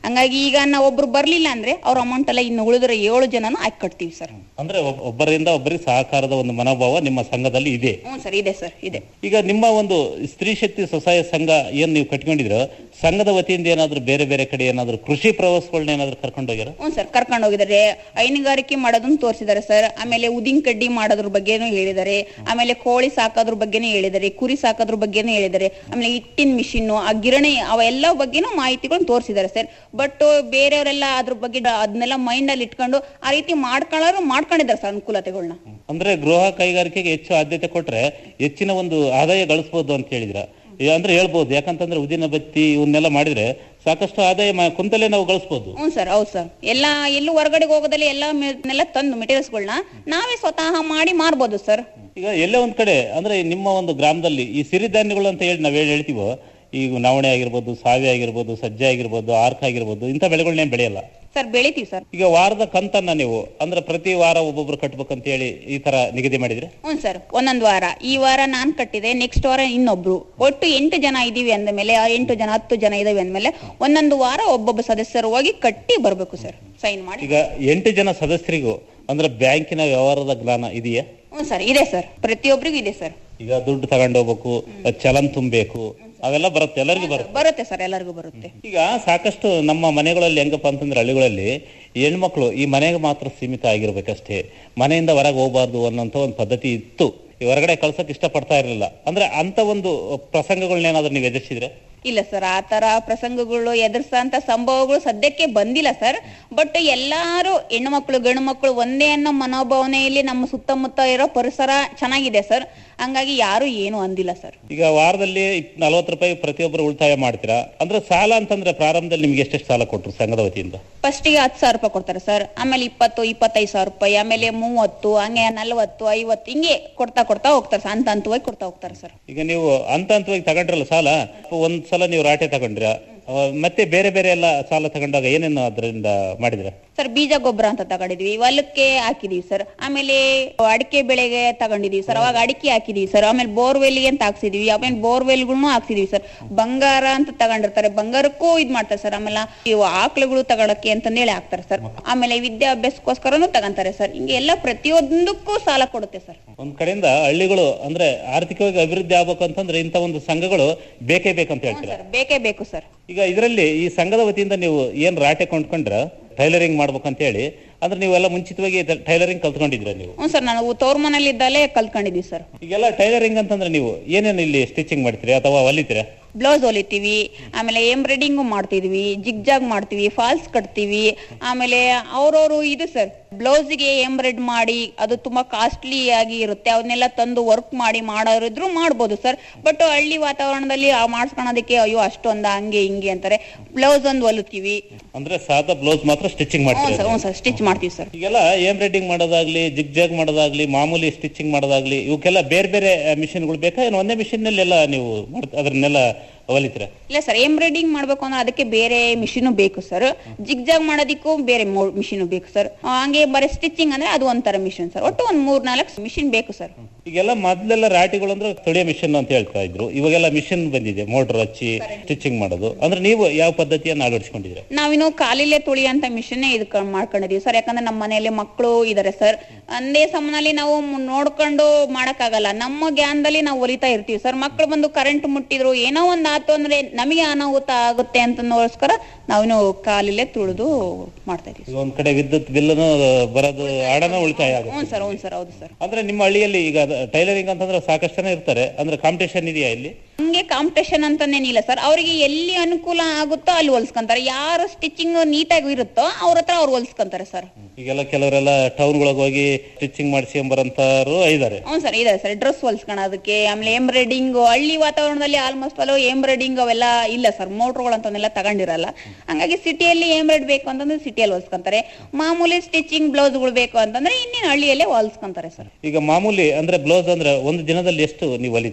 ಹಂಗಾಗಿ ಈಗ ನಾವು ಒಬ್ರು ಬರ್ಲಿಲ್ಲ ಅಂದ್ರೆ ಅವ್ರ ಅಮೌಂಟ್ ಎಲ್ಲ ಇನ್ನು ಉಳಿದ್ರೆ ಏಳು ಜನನು ಹಾಕಿ ಕಟ್ತೀವಿ ಸರ್ ಅಂದ್ರೆ ಒಬ್- ಒಬ್ಬರಿಂದ ಒಬ್ಬರಿಗೆ ಸಹಕಾರದ ಒಂದು ಮನೋಭಾವ ನಿಮ್ಮ ಸಂಘದಲ್ಲಿ ಇದೆ ಹ್ಞೂ ಸರ್ ಇದೆ ಸರ್ ಇದೆ ಈಗ ನಿಮ್ಮ ಒಂದು ಸ್ತ್ರೀ ಶಕ್ತಿ ಸ್ವಸಹಾಯ ಸಂಘ ಏನ್ ನೀವು ಕಟ್ಕೊಂಡಿದ್ರ ಸಂಘದ ವತಿಯಿಂದ ಏನಾದ್ರು ಬೇರೆ ಬೇರೆ ಕಡೆ ಏನಾದ್ರು ಕೃಷಿ ಪ್ರವಾಸಗಳನ್ನ ಏನಾದ್ರು ಕರ್ಕೊಂಡು ಹೋಗ್ಯಾರ ಹ್ಞೂ ಸರ್ ಕರ್ಕೊಂಡು ಹೋಗಿದ್ದಾರೆ ಹೈನುಗಾರಿಕೆ ಮಾಡೋದನ್ನ ತೋರಿಸಿದ್ದಾರೆ ಸರ್ ಆಮೇಲೆ ಉದಿನ ಕಡ್ಡಿ ಮಾಡೋದ್ರ ಬಗ್ಗೆನೂ ಹೇಳಿದ್ದಾರೆ ಆಮೇಲೆ ಕೋಳಿ ಸಾಕೋದ್ರ ಬಗ್ಗೆನೂ ಹೇಳಿದ್ದಾರೆ ಕುರಿ ಸಾಕೋದ್ರ ಬಗ್ಗೆನೂ ಹೇಳಿದ್ದಾರೆ ಆಮೇಲೆ ಹಿಟ್ಟಿನ ಮಿಷಿನ್ ಆ ಗಿರಣಿ ಅವೆಲ್ಲ ಬಗ್ಗೆನೂ ಮಾಹಿತಿಗಳನ್ನ ತೋರಿಸಿದ್ದಾರೆ ಸರ್ ಬಟ್ ಬೇರೆಯವರೆಲ್ಲ ಅದ್ರ ಬಗ್ಗೆ ಡ- ಅದನ್ನೆಲ್ಲ ಮೈಂಡ್ ಅಲ್ಲಿ ಇಟ್ಕೊಂಡು ಆ ರೀತಿ ಮಾಡ್ಕೊಳ್ಳೋರು ಮಾಡ್ಕೊಂಡಿದ್ದಾರೆ ಸರ್ ಅನುಕೂಲತೆಗಳನ್ನ ಅಂದ್ರೆ ಗೃಹ ಕೈಗಾರಿಕೆಗೆ ಹೆಚ್ಚು ಆದ್ಯತೆ ಕೊಟ್ರೆ ಹೆಚ್ಚಿನ ಒಂದು ಆದಾಯ ಗಳಿಸಬಹುದು ಅಂತ ಹೇಳಿದ್ರ ಈ- ಅಂದ್ರೆ ಹೇಳ್ಬೋದು ಯಾಕಂತಂದ್ರೆ ಉದಿನ ಬತ್ತಿ ಇವನ್ನೆಲ್ಲ ಮಾಡಿದ್ರೆ ಸಾಕಷ್ಟು ಆದಾಯ ಮ- ಕುಂತಲೇ ನಾವು ಗಳಿಸಬಹುದು ಹ್ಞೂ ಸರ್ ಹೌದು ಸರ್ ಎಲ್ಲ ಎಲ್ಲೂ ಹೊರಗಡೆ ಹೋಗೋದಲ್ಲಿ ಎಲ್ಲ ಎಲ್ಲ ತಂದು ಮೆಟೀರಿಯಲ್ಸ್ಗಳನ್ನ ನಾವೇ ಸ್ವತಃ ಮಾಡಿ ಮಾರ್ಬೋದು ಸರ್ ಈಗ ಎಲ್ಲೇ ಒಂದ್ ಕಡೆ ಅಂದ್ರೆ ನಿಮ್ಮ ಒಂದು ಗ್ರಾಮದಲ್ಲಿ ಈ ಸಿರಿಧಾನ್ಯಗಳು ಅಂತ ಹೇಳಿ ನಾವ್ ಹೇಳಿ ಹೇಳ್ತೀವೋ ಈಗ ನವಣೆ ಆಗಿರ್ಬೋದು ಸಾವೆ ಆಗಿರ್ಬೋದು ಸಜ್ಜೆ ಆಗಿರ್ಬೋದು ಆರ್ಕ ಆಗಿರ್ಬೋದು ಇಂಥ ಬೆಳೆಗಳನ್ನೇನು ಬೆಳೆಯಲ್ಲ ಸರ್ ಬೆಳಿತೀವಿ ಸರ್ ಈಗ ವಾರದ ಕಂತನ್ನ ನೀವು ಅಂದ್ರೆ ಪ್ರತಿ ವಾರ ಒಬ್ಬೊಬ್ರು ಕಟ್ಬೇಕಂತ ಹೇಳಿ ಈ ತರ ನಿಗದಿ ಮಾಡಿದ್ರೆ ಹ್ಞೂ ಸರ್ ಒಂದೊಂದು ವಾರ ಈ ವಾರ ನಾನ್ ಕಟ್ಟಿದೆ ನೆಕ್ಸ್ಟ್ ವಾರ ಇನ್ನೊಬ್ರು ಒಟ್ಟು ಎಂಟು ಜನ ಇದೀವಿ ಅಂದಮೇಲೆ ಆ ಎಂಟು ಜನ ಹತ್ತು ಜನ ಇದಾವೆ ಅಂದಮೇಲೆ ಒಂದೊಂದು ವಾರ ಒಬ್ಬೊಬ್ಬ ಸದಸ್ಯರು ಹೋಗಿ ಕಟ್ಟಿ ಬರ್ಬೇಕು ಸರ್ ಸೈನ್ ಮಾಡಿ ಈಗ ಎಂಟು ಜನ ಸದಸ್ಯರಿಗೂ ಅಂದ್ರೆ ಬ್ಯಾಂಕಿನ ವ್ಯವಹಾರದ ಜ್ಞಾನ ಇದೆಯಾ ಹ್ಞೂ ಸರ್ ಇದೆ ಸರ್ ಪ್ರತಿಯೊಬ್ಬರಿಗೂ ಇದೆ ಸರ್ ಈಗ ದುಡ್ಡು ತಗೊಂಡು ಹೋಗ್ಬೇಕು ಚಲನ್ ತುಂಬಬೇಕು ಅವೆಲ್ಲ ಬರುತ್ತೆ ಎಲ್ಲರಿಗೂ ಬರುತ್ತೆ ಬರುತ್ತೆ ಸರ್ ಎಲ್ಲರಿಗೂ ಬರುತ್ತೆ ಈಗ ಸಾಕಷ್ಟು ನಮ್ಮ ಮನೆಗಳಲ್ಲಿ ಹೆಂಗಪ್ಪ ಅಂತಂದ್ರೆ ಹಳ್ಳಿಗಳಲ್ಲಿ ಹೆಣ್ಮಕ್ಳು ಈ ಮನೆಗೆ ಮಾತ್ರ ಸೀಮಿತ ಆಗಿರ್ಬೇಕಷ್ಟೇ ಮನೆಯಿಂದ ಹೊರಗೆ ಹೋಗ್ಬಾರ್ದು ಅನ್ನೋಂಥ ಒಂದು ಪದ್ಧತಿ ಇತ್ತು ಈ ಹೊರಗಡೆ ಕಳ್ಸಕ್ ಇಷ್ಟಪಡ್ತಾ ಇರಲಿಲ್ಲ ಅಂದ್ರೆ ಅಂತ ಒಂದು ಪ್ರಸಂಗಗಳನ್ನೇನಾದ್ರೂ ನೀವು ಎದುರಿಸಿದ್ರೆ ಇಲ್ಲ ಸರ್ ಆ ತರ ಪ್ರಸಂಗಗಳು ಎದುರಿಸಂತ ಸಂಭವಗಳು ಸದ್ಯಕ್ಕೆ ಬಂದಿಲ್ಲ ಸರ್ ಬಟ್ ಎಲ್ಲಾರು ಹೆಣ್ಣು ಮಕ್ಕಳು ಗಂಡು ಮಕ್ಕಳು ಒಂದೇ ಅನ್ನೋ ಮನೋಭಾವನೆಯಲ್ಲಿ ನಮ್ಮ ಸುತ್ತಮುತ್ತ ಇರೋ ಪರಿಸರ ಚೆನ್ನಾಗಿದೆ ಸರ್ ಹಂಗಾಗಿ ಯಾರು ಏನು ಅಂದಿಲ್ಲ ಸರ್ ಈಗ ವಾರದಲ್ಲಿ ನಲ್ವತ್ತು ರೂಪಾಯಿ ಪ್ರತಿಯೊಬ್ಬರು ಉಳಿತಾಯ ಮಾಡ್ತೀರಾ ಅಂದ್ರೆ ಸಾಲ ಅಂತಂದ್ರೆ ಪ್ರಾರಂಭದಲ್ಲಿ ನಿಮ್ಗೆ ಎಷ್ಟೆಷ್ಟು ಸಾಲ ಕೊಟ್ರು ಸಂಘದ ವತಿಯಿಂದ ಫಸ್ಟಿಗೆ ಹತ್ತು ಸಾವಿರ ರೂಪಾಯಿ ಕೊಡ್ತಾರೆ ಸರ್ ಆಮೇಲೆ ಇಪ್ಪತ್ತು ಇಪ್ಪತ್ತೈದು ಸಾವಿರ ರೂಪಾಯಿ ಆಮೇಲೆ ಮೂವತ್ತು ಹಂಗೆ ನಲ್ವತ್ತು ಐವತ್ತು ಹಿಂಗೆ ಕೊಡ್ತಾ ಕೊಡ್ತಾ ಹೋಗ್ತಾರೆ ಸರ್ ಹಂತ ಹಂತವಾಗಿ ಕೊಡ್ತಾ ಹೋಗ್ತಾರೆ ಸರ್ ಈಗ ನೀವು ಹಂತ ಹಂತವಾಗಿ ತಗೊಂಡ್ರಲ್ಲ ಸಾಲ ಒಂದ್ ಸಲ ನೀವು ರಾಟೆ ತಗೊಂಡ್ರ ಮತ್ತೆ ಬೇರೆ ಬೇರೆ ಎಲ್ಲ ಸಾಲ ತಗೊಂಡಾಗ ಏನೇನು ಅದರಿಂದ ಮಾಡಿದ್ರ ಸರ್ ಬೀಜ ಗೊಬ್ಬರ ಅಂತ ತಗೊಂಡಿದ್ವಿ ಹೊಲಕ್ಕೆ ಹಾಕಿದೀವಿ ಸರ್ ಆಮೇಲೆ ಅಡಿಕೆ ಬೆಳೆಗೆ ತಗೊಂಡಿದೀವಿ ಸರ್ ಅವಾಗ ಅಡಿಕೆ ಹಾಕಿದೀವಿ ಸರ್ ಆಮೇಲೆ ಬೋರ್ವೆಲ್ಗೆ ಅಂತ ಹಾಕ್ಸಿದೀವಿ ಆಮೇಲೆ ಬೋರ್ವೆಲ್ಗಳನ್ನು ಹಾಕ್ಸಿದೀವಿ ಸರ್ ಬಂಗಾರ ಅಂತ ತಗೊಂಡಿರ್ತಾರೆ ಬಂಗಾರಕ್ಕೂ ಇದ್ ಮಾಡ್ತಾರೆ ಸರ್ ಆಮೇಲೆ ಇವು ಆಕಳುಗಳು ತಗೊಳಕ್ಕೆ ಅಂತಂದೇಳಿ ಹಾಕ್ತಾರೆ ಸರ್ ಆಮೇಲೆ ವಿದ್ಯಾಭ್ಯಾಸಕ್ಕೋಸ್ಕರನೂ ತಗೊಂತಾರೆ ಸರ್ ಹಿಂಗೆ ಎಲ್ಲ ಪ್ರತಿಯೊಂದಕ್ಕೂ ಸಾಲ ಕೊಡುತ್ತೆ ಸರ್ ಒಂದ್ ಕಡೆಯಿಂದ ಹಳ್ಳಿಗಳು ಅಂದ್ರೆ ಆರ್ಥಿಕವಾಗಿ ಅಭಿವೃದ್ಧಿ ಆಗ್ಬೇಕು ಅಂತಂದ್ರೆ ಇಂಥ ಒಂದು ಸಂಘಗಳು ಬೇಕೇ ಬೇಕಂತ ಹೇಳ್ತೀರಾ ಸರ್ ಬೇಕೇ ಬೇಕು ಸರ್ ಈಗ ಇದರಲ್ಲಿ ಈ ಸಂಘದ ವತಿಯಿಂದ ನೀವು ಏನ್ ರಾಟೆ ಕೊಂಡ್ಕೊಂಡ್ರ ಟೈಲರಿಂಗ್ ಮಾಡ್ಬೇಕಂತ ಹೇಳಿ ಅಂದ್ರೆ ನೀವೆಲ್ಲ ಮುಂಚಿತವಾಗಿ ಟೈಲರಿಂಗ್ ಕಲ್ತ್ಕೊಂಡಿದ್ರ ನೀವು ಹ್ಞೂ ಸರ್ ನಾನು ತವ್ರ ಮನೇಲಿ ಇದ್ದಲ್ಲೇ ಕಲ್ತ್ಕೊಂಡಿದೀವಿ ಸರ್ ಈಗೆಲ್ಲ ಟೈಲರಿಂಗ್ ಅಂತಂದ್ರೆ ನೀವು ಏನೇನು ಇಲ್ಲಿ ಸ್ಟಿಚಿಂಗ್ ಮಾಡ್ತೀರಿ ಅಥವಾ ಹೊಲಿತೀರಾ ಬ್ಲೌಸ್ ಹೊಲಿತೀವಿ ಆಮೇಲೆ ಎಂಬ್ರಾಯ್ಡಿಂಗು ಮಾಡ್ತಿದ್ವಿ ಜಿಗ್ ಜಾಗ್ ಮಾಡ್ತೀವಿ ಫಾಲ್ಸ್ ಕಟ್ತೀವಿ ಆಮೇಲೆ ಅವ್ರವ್ರು ಇದು ಸರ್ ಬ್ಲೌಸ್ಗೆ ಎಂಬ್ರಾಯ್ಡ್ ಮಾಡಿ ಅದು ತುಂಬಾ ಕಾಸ್ಟ್ಲಿ ಆಗಿ ಇರುತ್ತೆ ಅವನ್ನೆಲ್ಲ ತಂದು ವರ್ಕ್ ಮಾಡಿ ಮಾಡೋರಿದ್ರು ಮಾಡ್ಬೋದು ಸರ್ ಬಟ್ ಹಳ್ಳಿ ವಾತಾವರಣದಲ್ಲಿ ಆ ಮಾಡ್ಸ್ಕೊಳೋದಕ್ಕೆ ಅಯ್ಯೋ ಅಷ್ಟೊಂದ ಹಂಗೆ ಹಿಂಗೆ ಅಂತಾರೆ ಬ್ಲೌಸ್ ಒಂದು ಹೊಲಿತೀವಿ ಅಂದ್ರೆ ಸಾದಾ ಬ್ಲೌಸ್ ಮಾತ್ರ ಸ್ಟಿಚಿಂಗ್ ಹ್ಞೂ ಮಾಡ್ತೀರಾ ಸರ್ ಹ್ಞೂ ಸರ್ ಸ್ಟಿಚ್ ಮಾಡ್ತೀವಿ ಸರ್ ಈಗೆಲ್ಲ ಎಂಬ್ರಾಯ್ಡಿಂಗ್ ಮಾಡೋದಾಗ್ಲಿ ಜಿಗ್ ಜಾಗ್ ಮಾಡೋದಾಗ್ಲಿ ಮಾಮೂಲಿ ಸ್ಟಿಚಿಂಗ್ ಮಾಡೋದಾಗ್ಲಿ ಇವಕ್ಕೆಲ್ಲ ಬೇರೆ ಬೇರೆ ಮಿಷಿನ್ಗಳು ಬೇಕಾ ಏನು ಒಂದೇ ಮಿಷಿನ್ ನಲ್ಲಿ ಎಲ್ಲ ನೀವು ಮಾಡ್- ಅದನ್ನೆಲ್ಲ ಹೊಲಿತೀರಾ ಇಲ್ಲ ಸರ್ ಎಂಬ್ರಾಯ್ಡಿಂಗ್ ಮಾಡ್ಬೇಕು ಅಂದ್ರೆ ಅದಕ್ಕೆ ಬೇರೆ ಮಿಷಿನ್ ಬೇಕು ಸರ್ ಜಿಗ್ ಜಾಗ್ ಮಾಡೋದಕ್ಕೂ ಬೇರೆ ಮಿಷಿನ್ ಬೇಕು ಸರ್ ಹಂಗೆ ಬರೀ ಸ್ಟಿಚಿಂಗ್ ಅಂದ್ರೆ ಅದು ಒಂಥರ ಮಿಷಿನ್ ಸರ್ ಒಟ್ಟು ಒಂದ್ ಮೂರ್ ನಾಲ್ಕು ಮಿಷಿನ್ ಬೇಕು ಸರ್ ಈಗೆಲ್ಲ ಮೊದ್ಲೆಲ್ಲ ರಾಟಿಗಳು ಅಂದ್ರೆ ತೊಳೆಯೋ ಮಿಷಿನ್ ಅಂತ ಹೇಳ್ತಾ ಇದ್ರು ಇವಾಗೆಲ್ಲ ಮಿಷಿನ್ ಬಂದಿದೆ ಮೋಟರ್ ಹಚ್ಚಿ ಸ್ಟಿಚಿಂಗ್ ಮಾಡೋದು ಅಂದ್ರೆ ನೀವು ಯಾವ ಪದ್ಧತಿಯನ್ನು ಅಳವಡಿಸ್ಕೊಂಡಿದ್ರೆ ನಾವಿನ್ನು ಕಾಲಿಲೆ ತುಳಿಯಂತ ಮಿಷನ್ ಇದಕ್ ಮಾಡ್ಕೊಂಡಿದೀವಿ ಸರ್ ಯಾಕಂದ್ರೆ ನಮ್ಮ ಮನೆಯಲ್ಲಿ ಮಕ್ಕಳು ಇದಾರೆ ಸರ್ ಒಂದೇ ಸಮನಲ್ಲಿ ನಾವು ಮ್- ನೋಡ್ಕೊಂಡು ಮಾಡಕ್ಕಾಗಲ್ಲ ನಮ್ಮ ಜ್ಞಾನದಲ್ಲಿ ನಾವು ಹೊಲಿತಾ ಇರ್ತೀವಿ ಸರ್ ಮಕ್ಕಳು ಬಂದು ಕರೆಂಟ್ ಮುಟ್ಟಿದ್ರು ಏನೋ ಒಂದ್ ಆತು ಅಂದ್ರೆ ನಮಗೆ ಅನಾಹುತ ಆಗುತ್ತೆ ಅಂತನೋಸ್ಕರ ನಾವಿನ್ನು ಕಾಲಿಲೆ ತುಳಿದು ಮಾಡ್ತಾ ಇದೀವಿ ಈಗ ಒಂದ್ ಕಡೆ ವಿದ್ಯುತ್ ಬಿಲ್ಲನು ಬರೋದು ಹಣನ ಉಳಿತಾಯ ಆಗುತ್ತೆ ಹ್ಞೂ ಸರ್ ಹ್ಞೂ ಸರ್ ಹೌದು ಸರ್ ಅಂದ್ರೆ ನಿಮ್ಮ ಹಳ್ಳಿಯಲ್ಲಿ ಈಗ ಟೈಲರಿಂಗ್ ಅಂತಂದ್ರೆ ಸಾಕಷ್ಟು ಜನ ಇರ್ತಾರೆ ಅಂದ್ರೆ ಕಾಂಪಿಟೇಷನ್ ಇದೆಯಾ ಇಲ್ಲಿ ಹಂಗೆ ಕಾಂಪಿಟೇಷನ್ ಅಂತನೇನಿಲ್ಲ ಸರ್ ಅವರಿಗೆ ಎಲ್ಲಿ ಅನುಕೂಲ ಆಗುತ್ತೋ ಅಲ್ಲಿ ಹೊಲ್ಸ್ಕೊಂತಾರೆ ಯಾರು ಸ್ಟಿಚಿಂಗ್ ನೀಟಾಗಿ ಇರುತ್ತೋ ಅವ್ರ ಹತ್ರ ಅವ್ರು ಹೊಲ್ಸ್ಕೊಂತಾರೆ ಸರ್ ಈಗೆಲ್ಲ ಕೆಲವರೆಲ್ಲ ಟೌನ್ಗಳಿಗೆ ಹೋಗಿ ಸ್ಟಿಚಿಂಗ್ ಮಾಡಿಸ್ಕೊಂಬರಂತಾರು ಇದಾರೆ ಹ್ಞೂ ಸರ್ ಇದೆ ಸರ್ ಡ್ರೆಸ್ ಹೊಲ್ಸ್ಕೊಳೋದಕ್ಕೆ ಆಮೇಲೆ ಎಂಬ್ರಾಯ್ಡಿಂಗ್ ಹಳ್ಳಿ ವಾತಾವರಣದಲ್ಲಿ ಆಲ್ಮೋಸ್ಟ್ ಅಲ್ಲೂ ಎಂಬ್ರಾಯ್ಡಿಂಗ್ ಅವೆಲ್ಲ ಇಲ್ಲ ಸರ್ ಮೋಟ್ರ್ಗಳು ಅಂತವನ್ನೆಲ್ಲ ತಗೊಂಡಿರಲ್ಲ ಹಂಗಾಗಿ ಸಿಟಿಯಲ್ಲಿ ಎಂಬ್ರಾಯ್ಡ್ ಬೇಕು ಅಂತಂದ್ರೆ ಸಿಟಿಯಲ್ಲಿ ಹೊಲ್ಸ್ಕೊಂತಾರೆ ಮಾಮೂಲಿ ಸ್ಟಿಚಿಂಗ್ ಬ್ಲೌಸ್ಗಳು ಬೇಕು ಅಂತಂದ್ರೆ ಇನ್ನೇನು ಹಳ್ಳಿಯಲ್ಲೇ ಹೊಲ್ಸ್ಕೊಂತಾರೆ ಸರ್ ಈಗ ಮಾಮೂಲಿ ಅಂದ್ರೆ ಬ್ಲೌಸ್ ಅಂದ್ರೆ ಒಂದು ದಿನದಲ್ಲಿ ಎಷ್ಟು ನೀವು ಹೊಲಿತೀರಾ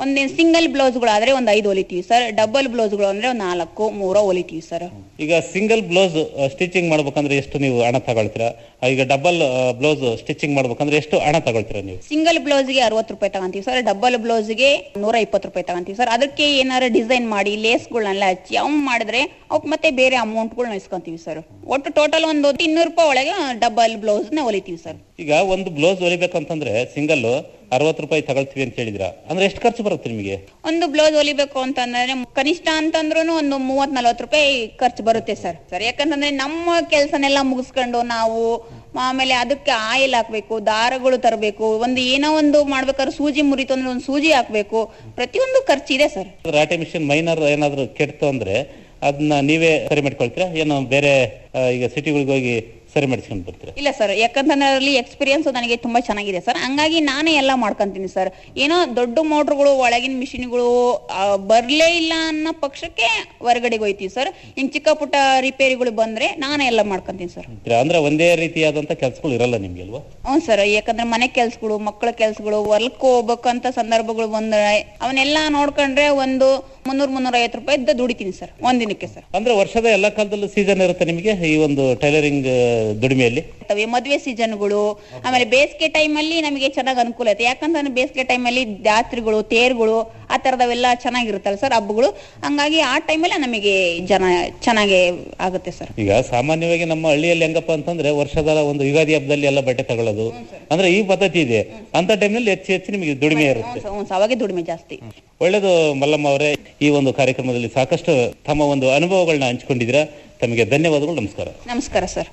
ಒಂದ್ ಸಿಂಗಲ್ ಬ್ಲೌಸ್ಗಳು ಆದ್ರೆ ಒಂದ್ ಐದು ಹೊಲಿತೀವಿ ಸರ್ ಡಬಲ್ ಬ್ಲೌಸ್ಗಳು ಅಂದ್ರೆ ಒಂದ್ ನಾಲ್ಕು ಮೂರೋ ಹೊಲಿತೀವಿ ಸರ್ ಈಗ ಸಿಂಗಲ್ ಬ್ಲೌಸ್ ಸ್ಟಿಚಿಂಗ್ ಮಾಡ್ಬೇಕಂದ್ರೆ ಎಷ್ಟು ನೀವು ಹಣ ತಗೊಳ್ತೀರಾ ಆ, ಈಗ ಡಬಲ್ ಬ್ಲೌಸ್ ಸ್ಟಿಚಿಂಗ್ ಮಾಡ್ಬೇಕಂದ್ರೆ ಎಷ್ಟು ಹಣ ತಗೊಳ್ತೀರಾ ನೀವು ಸಿಂಗಲ್ ಬ್ಲೌಸ್ಗೆ ಅರವತ್ತು ರೂಪಾಯಿ ತಗೊಂತೀವಿ ಸರ್ ಡಬಲ್ ಬ್ಲೌಸ್ಗೆ ನೂರ ಇಪ್ಪತ್ತು ರೂಪಾಯಿ ತಗೊಂತೀವಿ ಸರ್ ಅದಕ್ಕೆ ಏನಾರ ಡಿಸೈನ್ ಮಾಡಿ ಲೇಸ್ಗಳನ್ನೆಲ್ಲ ಹಚ್ಚಿ ಅವ್ ಮಾಡಿದ್ರೆ ಅವಕ್ ಮತ್ತೆ ಬೇರೆ ಅಮೌಂಟ್ಗಳನ್ನ ಇಸ್ಕೊಂತೀವಿ ಸರ್ ಒಟ್ಟು ಟೋಟಲ್ ಒಂದು ಇನ್ನೂರು ರೂಪಾಯಿ ಒಳಗೆ ಡಬಲ್ ಬ್ಲೌಸ್ ನ ಹೊಲಿತೀವಿ ಸರ್ ಈಗ ಒಂದು ಬ್ಲೌಸ್ ಹೊಲಿಬೇಕಂತಂದ್ರೆ ಸಿಂಗಲ್ ಅರವತ್ತು ರೂಪಾಯಿ ತಗೊಳ್ತೀವಿ ಅಂತ ಹೇಳಿದ್ರ ಅಂದ್ರೆ ಎಷ್ಟು ಖರ್ಚು ಬರುತ್ತೆ ನಿಮಗೆ ಒಂದು ಬ್ಲೌಸ್ ಹೊಲಿಬೇಕು ಅಂತಂದ್ರೆ ಕನಿಷ್ಠ ಅಂತಂದ್ರೂ ಒಂದು ಮೂವತ್ ನಲ್ವತ್ತು ರೂಪಾಯಿ ಖರ್ಚು ಬರುತ್ತೆ ಸರ್ ಸರ್ ಯಾಕಂತಂದ್ರೆ ನಮ್ಮ ಕೆಲಸನೆಲ್ಲ ಮುಗಿಸ್ಕೊಂಡು ನಾವು ಆಮೇಲೆ ಅದಕ್ಕೆ ಆಯಿಲ್ ಹಾಕ್ಬೇಕು ದಾರಗಳು ತರಬೇಕು ಒಂದು ಏನೋ ಒಂದು ಮಾಡ್ಬೇಕಾದ್ರೆ ಸೂಜಿ ಮುರಿತು ಅಂದ್ರೆ ಒಂದು ಸೂಜಿ ಹಾಕ್ಬೇಕು ಪ್ರತಿಯೊಂದು ಖರ್ಚಿದೆ ಸರ್ ರಾಟೆ ಮಿಷನ್ ಮೈನರ್ ಏನಾದ್ರು ಕೆಡ್ತು ಅಂದ್ರೆ ಅದನ್ನ ನೀವೇ ಸರಿ ಮಾಡ್ಕೊಳ್ತೀರಾ ಏನು ಬೇರೆ ಆ, ಈಗ ಸಿಟಿಗಳಿಗೆ ಹೋಗಿ ಸರಿ ಮಾಡಿಸ್ಕೊಂಡು ಬರ್ತೀರಾ ಇಲ್ಲ ಸರ್ ಯಾಕಂತಂದ್ರೆ ಅದರಲ್ಲಿ ಎಕ್ಸ್ಪೀರಿಯನ್ಸ್ ನನಗೆ ತುಂಬಾ ಚೆನ್ನಾಗಿದೆ ಸರ್ ಹಂಗಾಗಿ ನಾನೇ ಎಲ್ಲ ಮಾಡ್ಕೊಂತೀನಿ ಸರ್ ಏನೋ ದೊಡ್ಡ ಮೋಟ್ರ್ಗಳು ಒಳಗಿನ ಮಿಷಿನ್ಗಳು ಬರ್ಲೇ ಇಲ್ಲ ಅನ್ನೋ ಪಕ್ಷಕ್ಕೆ ಹೊರಗಡೆಗೆ ಹೋಯ್ತೀವಿ ಸರ್ ಇನ್ ಚಿಕ್ಕ ಪುಟ್ಟ ರಿಪೇರಿಗಳು ಬಂದ್ರೆ ನಾನೇ ಎಲ್ಲ ಮಾಡ್ಕೊಂತೀನಿ ಸರ್ ಅಂದ್ರೆ ಒಂದೇ ರೀತಿಯಾದಂತ ಕೆಲಸಗಳು ಇರಲ್ಲ ನಿಮ್ಗೆ ಅಲ್ವಾ ಹ್ಞೂ ಸರ್ ಯಾಕಂದ್ರೆ ಮನೆ ಕೆಲ್ಸಗಳು ಮಕ್ಕಳ ಕೆಲ್ಸಗಳು ಹೊಲಕ್ಕೆ ಹೋಗ್ಬೇಕಂತ ಸಂದರ್ಭಗಳು ಬಂದ್ರೆ ಅವನ್ನೆಲ್ಲ ನೋಡ್ಕೊಂಡ್ರೆ ಒಂದು ಮುನ್ನೂರ್ ಮುನ್ನೂರ ಐವತ್ತು ರೂಪಾಯಿ ಇದ್ದ ದುಡಿತೀನಿ ಸರ್ ಒಂದಿನಕ್ಕೆ ಸರ್ ಅಂದ್ರೆ ವರ್ಷದ ಎಲ್ಲಾ ಕಾಲದಲ್ಲೂ ಸೀಸನ್ ಇರುತ್ತೆ ನಿಮಗೆ ಈ ಒಂದು ಟೈಲರಿಂಗ್ ದುಡಿಮೆಯಲ್ಲಿ ಇರ್ತವೆ ಮದ್ವೆ ಸೀಸನ್ಗಳು ಆಮೇಲೆ ಬೇಸಿಗೆ ಟೈಮಲ್ಲಿ ನಮಗೆ ಚೆನ್ನಾಗಿ ಅನುಕೂಲ ಐತೆ ಯಾಕಂತಂದ್ರೆ ಬೇಸಿಗೆ ಟೈಮಲ್ಲಿ ಜಾತ್ರೆಗಳು ತೇರುಗಳು ಆ ತರದವೆಲ್ಲ ಚೆನ್ನಾಗಿರುತ್ತಲ್ಲ ಸರ್ ಹಬ್ಬಗಳು ಹಂಗಾಗಿ ಆ ಟೈಮಲ್ಲಿ ನಮಗೆ ಜನ ಚೆನ್ನಾಗಿ ಆಗುತ್ತೆ ಸರ್ ಈಗ ಸಾಮಾನ್ಯವಾಗಿ ನಮ್ಮ ಹಳ್ಳಿಯಲ್ಲಿ ಹೆಂಗಪ್ಪ ಅಂತಂದ್ರೆ ವರ್ಷದ ಒಂದು ಯುಗಾದಿ ಹಬ್ಬದಲ್ಲಿ ಎಲ್ಲ ಬಟ್ಟೆ ತಗೊಳ್ಳೋದು ಅಂದ್ರೆ ಈ ಪದ್ಧತಿ ಇದೆ ಅಂತ ಟೈಮ್ನಲ್ಲಿ ಹೆಚ್ಚು ಹೆಚ್ಚು ನಿಮಗೆ ದುಡಿಮೆ ಇರುತ್ತೆ ಹ್ಞೂ ಸರ್, ಅವಾಗೆ ದುಡಿಮೆ ಜಾಸ್ತಿ ಒಳ್ಳೇದು ಮಲ್ಲಮ್ಮ ಅವರೇ ಈ ಒಂದು ಕಾರ್ಯಕ್ರಮದಲ್ಲಿ ಸಾಕಷ್ಟು ತಮ್ಮ ಒಂದು ಅನುಭವಗಳನ್ನ ಹಂಚಿಕೊಂಡಿದ್ದೀರಾ ತಮಗೆ ಧನ್ಯವಾದಗಳು ನಮಸ್ಕಾರ ನಮಸ್ಕಾರ ಸರ್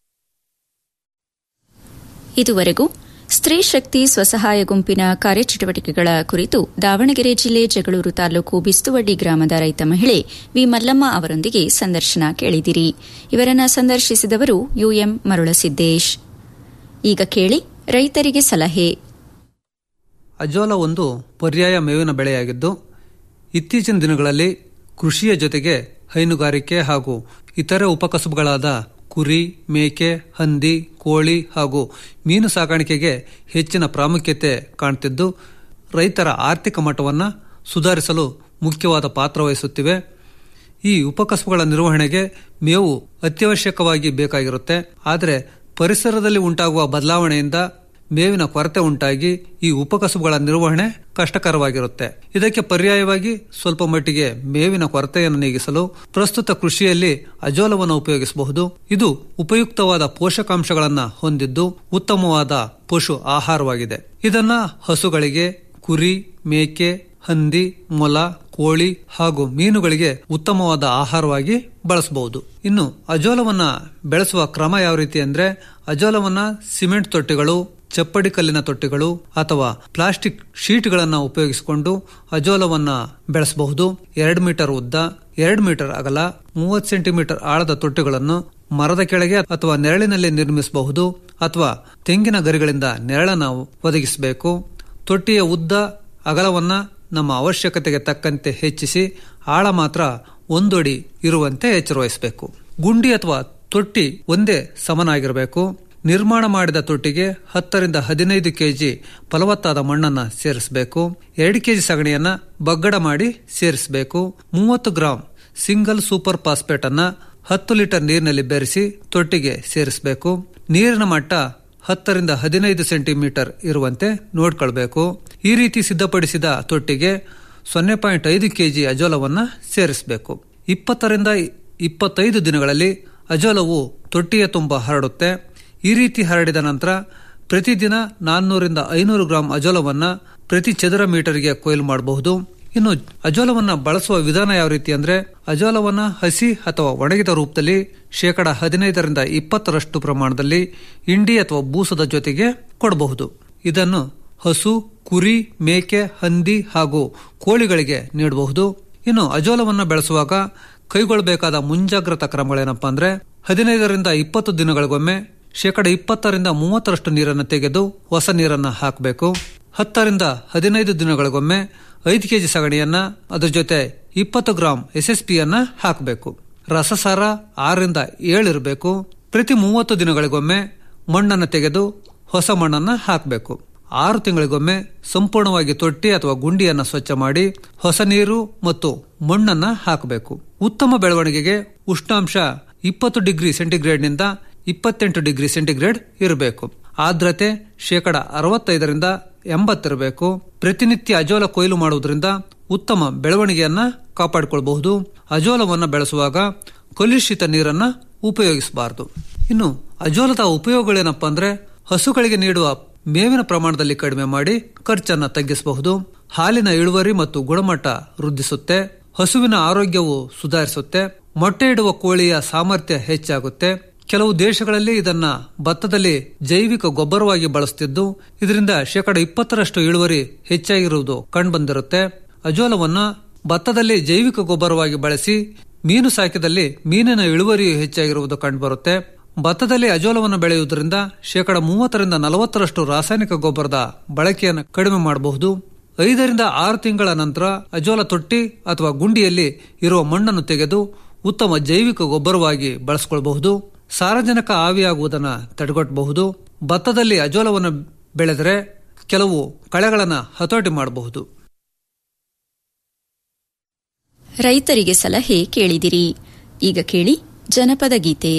ಇದುವರೆಗೂ ಸ್ತ್ರೀ ಶಕ್ತಿ ಸ್ವಸಹಾಯ ಗುಂಪಿನ ಕಾರ್ಯಚಟುವಟಿಕೆಗಳ ಕುರಿತು ದಾವಣಗೆರೆ ಜಿಲ್ಲೆ ಜಗಳೂರು ತಾಲೂಕು ಬಿಸ್ತುವಡ್ಡಿ ಗ್ರಾಮದ ರೈತ ಮಹಿಳೆ ವಿ ಮಲ್ಲಮ್ಮ ಅವರೊಂದಿಗೆ ಸಂದರ್ಶನ ಕೇಳಿದಿರಿ ಇವರನ್ನ ಸಂದರ್ಶಿಸಿದವರು ಯುಎಂ ಮರುಳಸಿದ್ದೇಶ್ ಈಗ ಕೇಳಿ ರೈತರಿಗೆ ಸಲಹೆ ಅಜೋಲ ಒಂದು ಪರ್ಯಾಯ ಮೇವಿನ ಬೆಳೆಯಾಗಿದ್ದು ಇತ್ತೀಚಿನ ದಿನಗಳಲ್ಲಿ ಕೃಷಿಯ ಜೊತೆಗೆ ಹೈನುಗಾರಿಕೆ ಹಾಗೂ ಇತರೆ ಉಪಕಸುಬುಗಳಾದ ಕುರಿ ಮೇಕೆ ಹಂದಿ ಕೋಳಿ ಹಾಗೂ ಮೀನು ಸಾಕಾಣಿಕೆಗೆ ಹೆಚ್ಚಿನ ಪ್ರಾಮುಖ್ಯತೆ ಕಾಣ್ತಿದ್ದು ರೈತರ ಆರ್ಥಿಕ ಮಟ್ಟವನ್ನು ಸುಧಾರಿಸಲು ಮುಖ್ಯವಾದ ಪಾತ್ರ ವಹಿಸುತ್ತಿವೆ ಈ ಉಪಕಸುಬುಗಳ ನಿರ್ವಹಣೆಗೆ ಮೇವು ಅತ್ಯವಶ್ಯಕವಾಗಿ ಬೇಕಾಗಿರುತ್ತೆ ಆದರೆ ಪರಿಸರದಲ್ಲಿ ಉಂಟಾಗುವ ಬದಲಾವಣೆಯಿಂದ ಮೇವಿನ ಕೊರತೆ ಉಂಟಾಗಿ ಈ ಉಪಕಸುಬುಗಳ ನಿರ್ವಹಣೆ ಕಷ್ಟಕರವಾಗಿರುತ್ತೆ ಇದಕ್ಕೆ ಪರ್ಯಾಯವಾಗಿ ಸ್ವಲ್ಪ ಮಟ್ಟಿಗೆ ಮೇವಿನ ಕೊರತೆಯನ್ನು ನೀಗಿಸಲು ಪ್ರಸ್ತುತ ಕೃಷಿಯಲ್ಲಿ ಅಜೋಲವನ್ನು ಉಪಯೋಗಿಸಬಹುದು ಇದು ಉಪಯುಕ್ತವಾದ ಪೋಷಕಾಂಶಗಳನ್ನು ಹೊಂದಿದ್ದು ಉತ್ತಮವಾದ ಪಶು ಆಹಾರವಾಗಿದೆ ಇದನ್ನ ಹಸುಗಳಿಗೆ ಕುರಿ ಮೇಕೆ ಹಂದಿ ಮೊಲ ಕೋಳಿ ಹಾಗೂ ಮೀನುಗಳಿಗೆ ಉತ್ತಮವಾದ ಆಹಾರವಾಗಿ ಬಳಸಬಹುದು ಇನ್ನು ಅಜೋಲವನ್ನ ಬೆಳೆಸುವ ಕ್ರಮ ಯಾವ ರೀತಿ ಅಂದ್ರೆ ಅಜೋಲವನ್ನ ಸಿಮೆಂಟ್ ತೊಟ್ಟಿಗಳು ಚಪ್ಪಡಿ ಕಲ್ಲಿನ ತೊಟ್ಟಿಗಳು ಅಥವಾ ಪ್ಲಾಸ್ಟಿಕ್ ಶೀಟ್ಗಳನ್ನು ಉಪಯೋಗಿಸಿಕೊಂಡು ಅಜೋಲವನ್ನ ಬೆಳೆಸಬಹುದು ಎರಡು ಮೀಟರ್ ಉದ್ದ ಎರಡು ಮೀಟರ್ ಅಗಲ ಮೂವತ್ತು ಸೆಂಟಿಮೀಟರ್ ಆಳದ ತೊಟ್ಟಿಗಳನ್ನು ಮರದ ಕೆಳಗೆ ಅಥವಾ ನೆರಳಿನಲ್ಲಿ ನಿರ್ಮಿಸಬಹುದು ಅಥವಾ ತೆಂಗಿನ ಗರಿಗಳಿಂದ ನೆರಳನ್ನು ಒದಗಿಸಬೇಕು ತೊಟ್ಟಿಯ ಉದ್ದ ಅಗಲವನ್ನ ನಮ್ಮ ಅವಶ್ಯಕತೆಗೆ ತಕ್ಕಂತೆ ಹೆಚ್ಚಿಸಿ ಆಳ ಮಾತ್ರ ಒಂದೊಡಿ ಇರುವಂತೆ ಎಚ್ಚರವಹಿಸಬೇಕು ಗುಂಡಿ ಅಥವಾ ತೊಟ್ಟಿ ಒಂದೇ ಸಮನಾಗಿರಬೇಕು ನಿರ್ಮಾಣ ಮಾಡಿದ ತೊಟ್ಟಿಗೆ ಹತ್ತರಿಂದ ಹದಿನೈದು ಕೆಜಿ ಫಲವತ್ತಾದ ಮಣ್ಣನ್ನ ಸೇರಿಸಬೇಕು ಎರಡು ಕೆಜಿ ಸಗಣಿಯನ್ನ ಬಗ್ಗಡ ಮಾಡಿ ಸೇರಿಸಬೇಕು ಮೂವತ್ತು ಗ್ರಾಂ ಸಿಂಗಲ್ ಸೂಪರ್ ಫಾಸ್ಫೇಟ್ ಅನ್ನ ಹತ್ತು ಲೀಟರ್ ನೀರಿನಲ್ಲಿ ಬೆರೆಸಿ ತೊಟ್ಟಿಗೆ ಸೇರಿಸಬೇಕು ನೀರಿನ ಮಟ್ಟ ಹತ್ತರಿಂದ ಹದಿನೈದು ಸೆಂಟಿಮೀಟರ್ ಇರುವಂತೆ ನೋಡ್ಕೊಳ್ಬೇಕು ಈ ರೀತಿ ಸಿದ್ಧಪಡಿಸಿದ ತೊಟ್ಟಿಗೆ ಸೊನ್ನೆ ಪಾಯಿಂಟ್ ಐದು ಕೆಜಿ ಅಜೋಲವನ್ನ ಸೇರಿಸಬೇಕು ಇಪ್ಪತ್ತರಿಂದ ಇಪ್ಪತ್ತೈದು ದಿನಗಳಲ್ಲಿ ಅಜೋಲವು ತೊಟ್ಟಿಯ ತುಂಬ ಹರಡುತ್ತೆ ಈ ರೀತಿ ಹರಡಿದ ನಂತರ ಪ್ರತಿದಿನ ನಾನ್ನೂರಿಂದ ಐನೂರು ಗ್ರಾಂ ಅಜೋಲವನ್ನ ಪ್ರತಿ ಚದರ ಮೀಟರ್ಗೆ ಕೊಯ್ಲು ಮಾಡಬಹುದು ಇನ್ನು ಅಜೋಲವನ್ನ ಬಳಸುವ ವಿಧಾನ ಯಾವ ರೀತಿ ಅಂದ್ರೆ ಅಜೋಲವನ್ನ ಹಸಿ ಅಥವಾ ಒಣಗಿದ ರೂಪದಲ್ಲಿ ಶೇಕಡ ಹದಿನೈದರಿಂದ ಇಪ್ಪತ್ತರಷ್ಟು ಪ್ರಮಾಣದಲ್ಲಿ ಇಂಡಿ ಅಥವಾ ಬೂಸದ ಜೊತೆಗೆ ಕೊಡಬಹುದು ಇದನ್ನು ಹಸು ಕುರಿ ಮೇಕೆ ಹಂದಿ ಹಾಗೂ ಕೋಳಿಗಳಿಗೆ ನೀಡಬಹುದು ಇನ್ನು ಅಜೋಲವನ್ನ ಬೆಳೆಸುವಾಗ ಕೈಗೊಳ್ಳಬೇಕಾದ ಮುಂಜಾಗ್ರತಾ ಕ್ರಮಗಳೇನಪ್ಪಾ ಅಂದ್ರೆ ಹದಿನೈದರಿಂದ ಇಪ್ಪತ್ತು ದಿನಗಳಿಗೊಮ್ಮೆ ಶೇಕಡ ಇಪ್ಪತ್ತರಿಂದ ಮೂವತ್ತರಷ್ಟು ನೀರನ್ನು ತೆಗೆದು ಹೊಸ ನೀರನ್ನ ಹಾಕಬೇಕು ಹತ್ತರಿಂದ ಹದಿನೈದು ದಿನಗಳಿಗೊಮ್ಮೆ ಐದು ಕೆಜಿ ಸಗಣಿಯನ್ನ ಅದ್ರ ಜೊತೆ ಇಪ್ಪತ್ತು ಗ್ರಾಂ ಎಸ್ಎಸ್ಪಿಯನ್ನ ಹಾಕಬೇಕು ರಸಸಾರ ಆರರಿಂದ ಏಳಿರಬೇಕು ಪ್ರತಿ ಮೂವತ್ತು ದಿನಗಳಿಗೊಮ್ಮೆ ಮಣ್ಣನ್ನು ತೆಗೆದು ಹೊಸ ಮಣ್ಣನ್ನ ಹಾಕಬೇಕು ಆರು ತಿಂಗಳಿಗೊಮ್ಮೆ ಸಂಪೂರ್ಣವಾಗಿ ತೊಟ್ಟಿ ಅಥವಾ ಗುಂಡಿಯನ್ನ ಸ್ವಚ್ಛ ಮಾಡಿ ಹೊಸ ನೀರು ಮತ್ತು ಮಣ್ಣನ್ನ ಹಾಕಬೇಕು ಉತ್ತಮ ಬೆಳವಣಿಗೆಗೆ ಉಷ್ಣಾಂಶ ಇಪ್ಪತ್ತು ಡಿಗ್ರಿ ಸೆಂಟಿಗ್ರೇಡ್ನಿಂದ ಇಪ್ಪತ್ತೆಂಟು ಡಿಗ್ರಿ ಸೆಂಟಿಗ್ರೇಡ್ ಇರಬೇಕು ಆರ್ದ್ರತೆ ಶೇಕಡ ಅರವತ್ತೈದರಿಂದ ಎಂಬತ್ತಿರಬೇಕು ಪ್ರತಿನಿತ್ಯ ಅಜೋಲ ಕೊಯ್ಲು ಮಾಡುವುದರಿಂದ ಉತ್ತಮ ಬೆಳವಣಿಗೆಯನ್ನ ಕಾಪಾಡಿಕೊಳ್ಳಬಹುದು ಅಜೋಲವನ್ನು ಬೆಳೆಸುವಾಗ ಕಲುಷಿತ ನೀರನ್ನ ಉಪಯೋಗಿಸಬಾರದು ಇನ್ನು ಅಜೋಲದ ಉಪಯೋಗಗಳೇನಪ್ಪ ಅಂದ್ರೆ ಹಸುಗಳಿಗೆ ನೀಡುವ ಮೇವಿನ ಪ್ರಮಾಣದಲ್ಲಿ ಕಡಿಮೆ ಮಾಡಿ ಖರ್ಚನ್ನ ತಗ್ಗಿಸಬಹುದು ಹಾಲಿನ ಇಳುವರಿ ಮತ್ತು ಗುಣಮಟ್ಟ ವೃದ್ಧಿಸುತ್ತೆ ಹಸುವಿನ ಆರೋಗ್ಯವು ಸುಧಾರಿಸುತ್ತೆ ಮೊಟ್ಟೆ ಇಡುವ ಕೋಳಿಯ ಸಾಮರ್ಥ್ಯ ಹೆಚ್ಚಾಗುತ್ತೆ ಕೆಲವು ದೇಶಗಳಲ್ಲಿ ಇದನ್ನ ಭತ್ತದಲ್ಲಿ ಜೈವಿಕ ಗೊಬ್ಬರವಾಗಿ ಬಳಸುತ್ತಿದ್ದು ಇದರಿಂದ ಶೇಕಡ ಇಪ್ಪತ್ತರಷ್ಟು ಇಳುವರಿ ಹೆಚ್ಚಾಗಿರುವುದು ಕಂಡುಬಂದಿರುತ್ತೆ ಅಜೋಲವನ್ನ ಭತ್ತದಲ್ಲಿ ಜೈವಿಕ ಗೊಬ್ಬರವಾಗಿ ಬಳಸಿ ಮೀನು ಸಾಕಿದಲ್ಲಿ ಮೀನಿನ ಇಳುವರಿಯು ಹೆಚ್ಚಾಗಿರುವುದು ಕಂಡುಬರುತ್ತೆ ಭತ್ತದಲ್ಲಿ ಅಜೋಲವನ್ನು ಬೆಳೆಯುವುದರಿಂದ ಶೇಕಡ ಮೂವತ್ತರಿಂದ ನಲವತ್ತರಷ್ಟು ರಾಸಾಯನಿಕ ಗೊಬ್ಬರದ ಬಳಕೆಯನ್ನು ಕಡಿಮೆ ಮಾಡಬಹುದು ಐದರಿಂದ ಆರು ತಿಂಗಳ ನಂತರ ಅಜೋಲ ತೊಟ್ಟಿ ಅಥವಾ ಗುಂಡಿಯಲ್ಲಿ ಇರುವ ಮಣ್ಣನ್ನು ತೆಗೆದು ಉತ್ತಮ ಜೈವಿಕ ಗೊಬ್ಬರವಾಗಿ ಬಳಸಿಕೊಳ್ಳಬಹುದು ಸಾರಜನಕ ಆವಿಯಾಗುವುದನ್ನು ತಡೆಗಟ್ಟಬಹುದು ಭತ್ತದಲ್ಲಿ ಅಜೋಲವನ್ನು ಬೆಳೆದರೆ ಕೆಲವು ಕಳೆಗಳನ್ನು ಹತೋಟಿ ಮಾಡಬಹುದು ರೈತರಿಗೆ ಸಲಹೆ ಕೇಳಿದಿರಿ ಈಗ ಕೇಳಿ ಜನಪದ ಗೀತೆ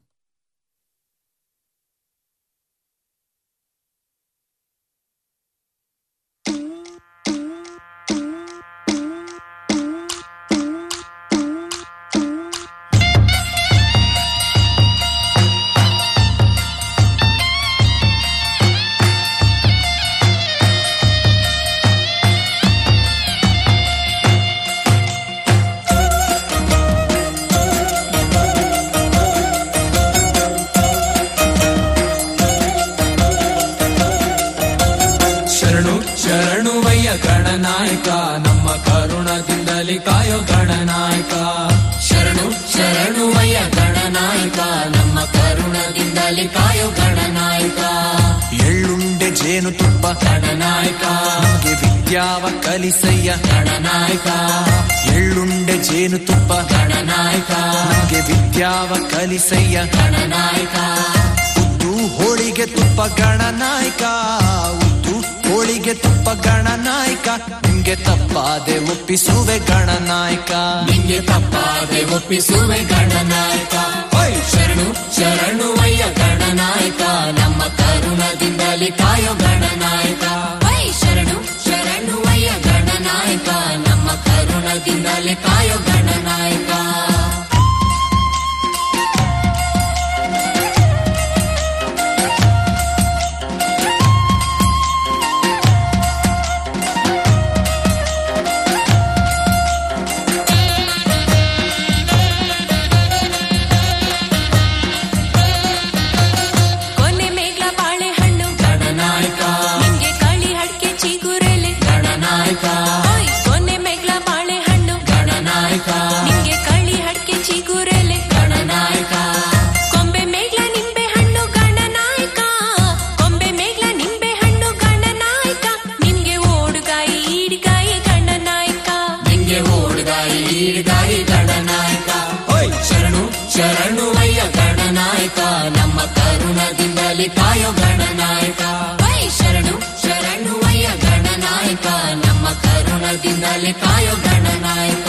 ಶರಣು ಶರಣುವಯ್ಯ ಗಣನಾಯಕ ನಮ್ಮ ಕರುಣದಿಂದಲಿ ಕಾಯೋ ಗಣನಾಯಕ ಶರಣು ಶರಣುವಯ್ಯ ಗಣನಾಯಕ ನಮ್ಮ ಕರುಣದಿಂದಲಿ ಕಾಯೋ ಗಣನಾಯಕ ಎಳ್ಳುಂಡೆ ಜೇನುತುಪ್ಪ ಗಣನಾಯಕ ನಮಗೆ ವಿದ್ಯಾವ ಕಲಿಸಯ್ಯ ಗಣನಾಯಕ ಎಳ್ಳುಂಡೆ ಜೇನುತುಪ್ಪ ಗಣನಾಯಕ ನಮಗೆ ವಿದ್ಯಾವ ಕಲಿಸಯ್ಯ ಗಣನಾಯಕ ಉದ್ದು ಹೋಳಿಗೆ ತುಪ್ಪ ಗಣನಾಯಕ ಉದ್ದು ಹೋಳಿಗೆ ತುಪ್ಪ ಗಣನಾಯಕ ನಿಮ್ಗೆ ತಪ್ಪಾದೆ ಒಪ್ಪಿಸುವೆ ಗಣನಾಯಕ ನಿಂಗೆ ತಪ್ಪಾದೆ ಒಪ್ಪಿಸುವೆ ಗಣನಾಯಕ ಓಯ್ ಶರಣು ಶರಣುವಯ್ಯ ಗಣನಾಯಕ ನಮ್ಮ ಕರುಣದಿಂದಲಿ ಕಾಯೋ ಗಣನಾಯಕ ಓಯ್ ಶರಣು ಶರಣುವಯ್ಯ ಗಣನಾಯಕ ನಮ್ಮ ಕರುಣದಿಂದಲಿ ಕಾಯೋ ಗಣನಾಯಕ ಕೊನೆ ಮೇಗ್ಲ ಬಾಳೆಹಣ್ಣು ಗಣನಾಯಕ ನಿಂಗೆ ಕಳಿ ಹಡ್ಕೆ ಚಿಗುರೆಲೆ ಗಣನಾಯಕ ಓಯ್ ಕೊನೆ ಮೇಗ್ಲ ಬಾಳೆಹಣ್ಣು ಗಣನಾಯಕ ನಿಂಗೆ ಕಳಿ ಹಡ್ಕೆ ಚಿಗುರೆಲೆ ಗಣನಾಯಕ ಕೊಂಬೆ ಮೇಗ್ಲ ನಿಂಬೆ ಹಣ್ಣು ಗಣನಾಯಕ ಕೊಂಬೆ ಮೇಗ್ಲ ನಿಂಬೆ ಹಣ್ಣು ಗಣನಾಯಕ ನಿನ್ಗೆ ಓಡುಗಾಯಿ ಈಡಿಗಾಯಿ ಗಣನಾಯಕ ನಿಂಗೆ ಓಡ್ಗಾಯಿ ಈಡ್ಗಾಯಿ ಗಣನಾಯಕ ಓಯ್ ಶರಣು ಶರಣುವಯ್ಯ ಗಣನಾಯಕ ನಮ್ಮ ಕರುಣದಿಂದಲಿ ಕಾಯೋ ಗಣನಾಯಕ ಓಯ್ ಶರಣು ಶರಣುವಯ್ಯ ಗಣನಾಯಕ ನಮ್ಮ ಕರುಣದಿಂದಲಿ ಕಾಯೋ ಗಣನಾಯಕ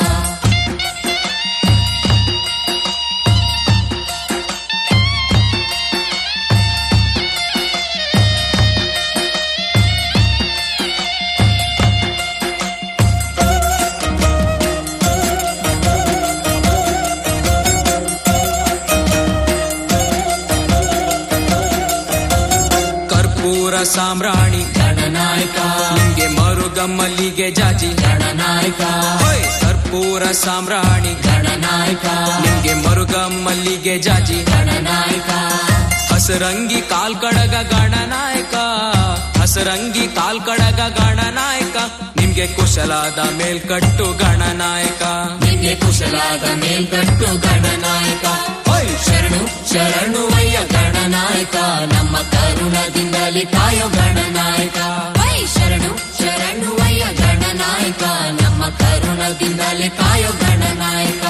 ಕರ್ಪೂರ ಸಾಮ್ರಾಣಿ ಗಣನಾಯಕ ನಿಮ್ಗೆ ಮರುಗಮ್ಮಲ್ಲಿಗೆ ಜಾಜಿ ಗಣನಾಯಕ ಹೋಯ್ ಕರ್ಪೂರ ಸಾಮ್ರಾಣಿ ಗಣನಾಯಕ ನಿಮ್ಗೆ ಮರುಗಮ್ಮಲ್ಲಿಗೆ ಜಾಜಿ ಗಣನಾಯಕ ಹಸರಂಗಿ ಕಾಲ್ಕಡಗ ಗಣನಾಯಕ ಹಸರಂಗಿ ಕಾಲ್ಕಡಗ ಗಣನಾಯಕ ನಿಮ್ಗೆ ಕುಶಲಾದ ಮೇಲ್ಕಟ್ಟು ಗಣನಾಯಕ ನಿಂಗೆ ಕುಶಲಾದ ಮೇಲ್ಕಟ್ಟು ಗಣನಾಯಕ ಓಯ್ ಶರಣು ಶರಣುವಯ್ಯ ಗಣನಾಯಕ ನಮ್ಮ ಕರುಣದಿಂದಲಿ ಕಾಯೋ ಗಣನಾಯಕ ಓಯ್ ಶರಣು ಶರಣುವಯ್ಯ ಗಣನಾಯಕ ನಮ್ಮ ಕರುಣದಿಂದಲಿ ಕಾಯೋ ಗಣನಾಯಕ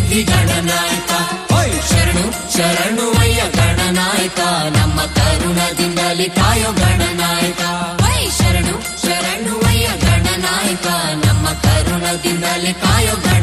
ಸಿದ್ಧಿ ಗಣನಾಯಕ ಶರಣು ಶರಣು ಅಯ್ಯ ಗಣನಾಯಕ ನಮ್ಮ ಕರುಣದಿಂದಲೇ ಕಾಯೋ ಗಣನಾಯಕ ಶರಣು ಶರಣು ಅಯ್ಯ ಗಣನಾಯಕ ನಮ್ಮ ಕರುಣದಿಂದಲೇ ಕಾಯೋ ಗಣ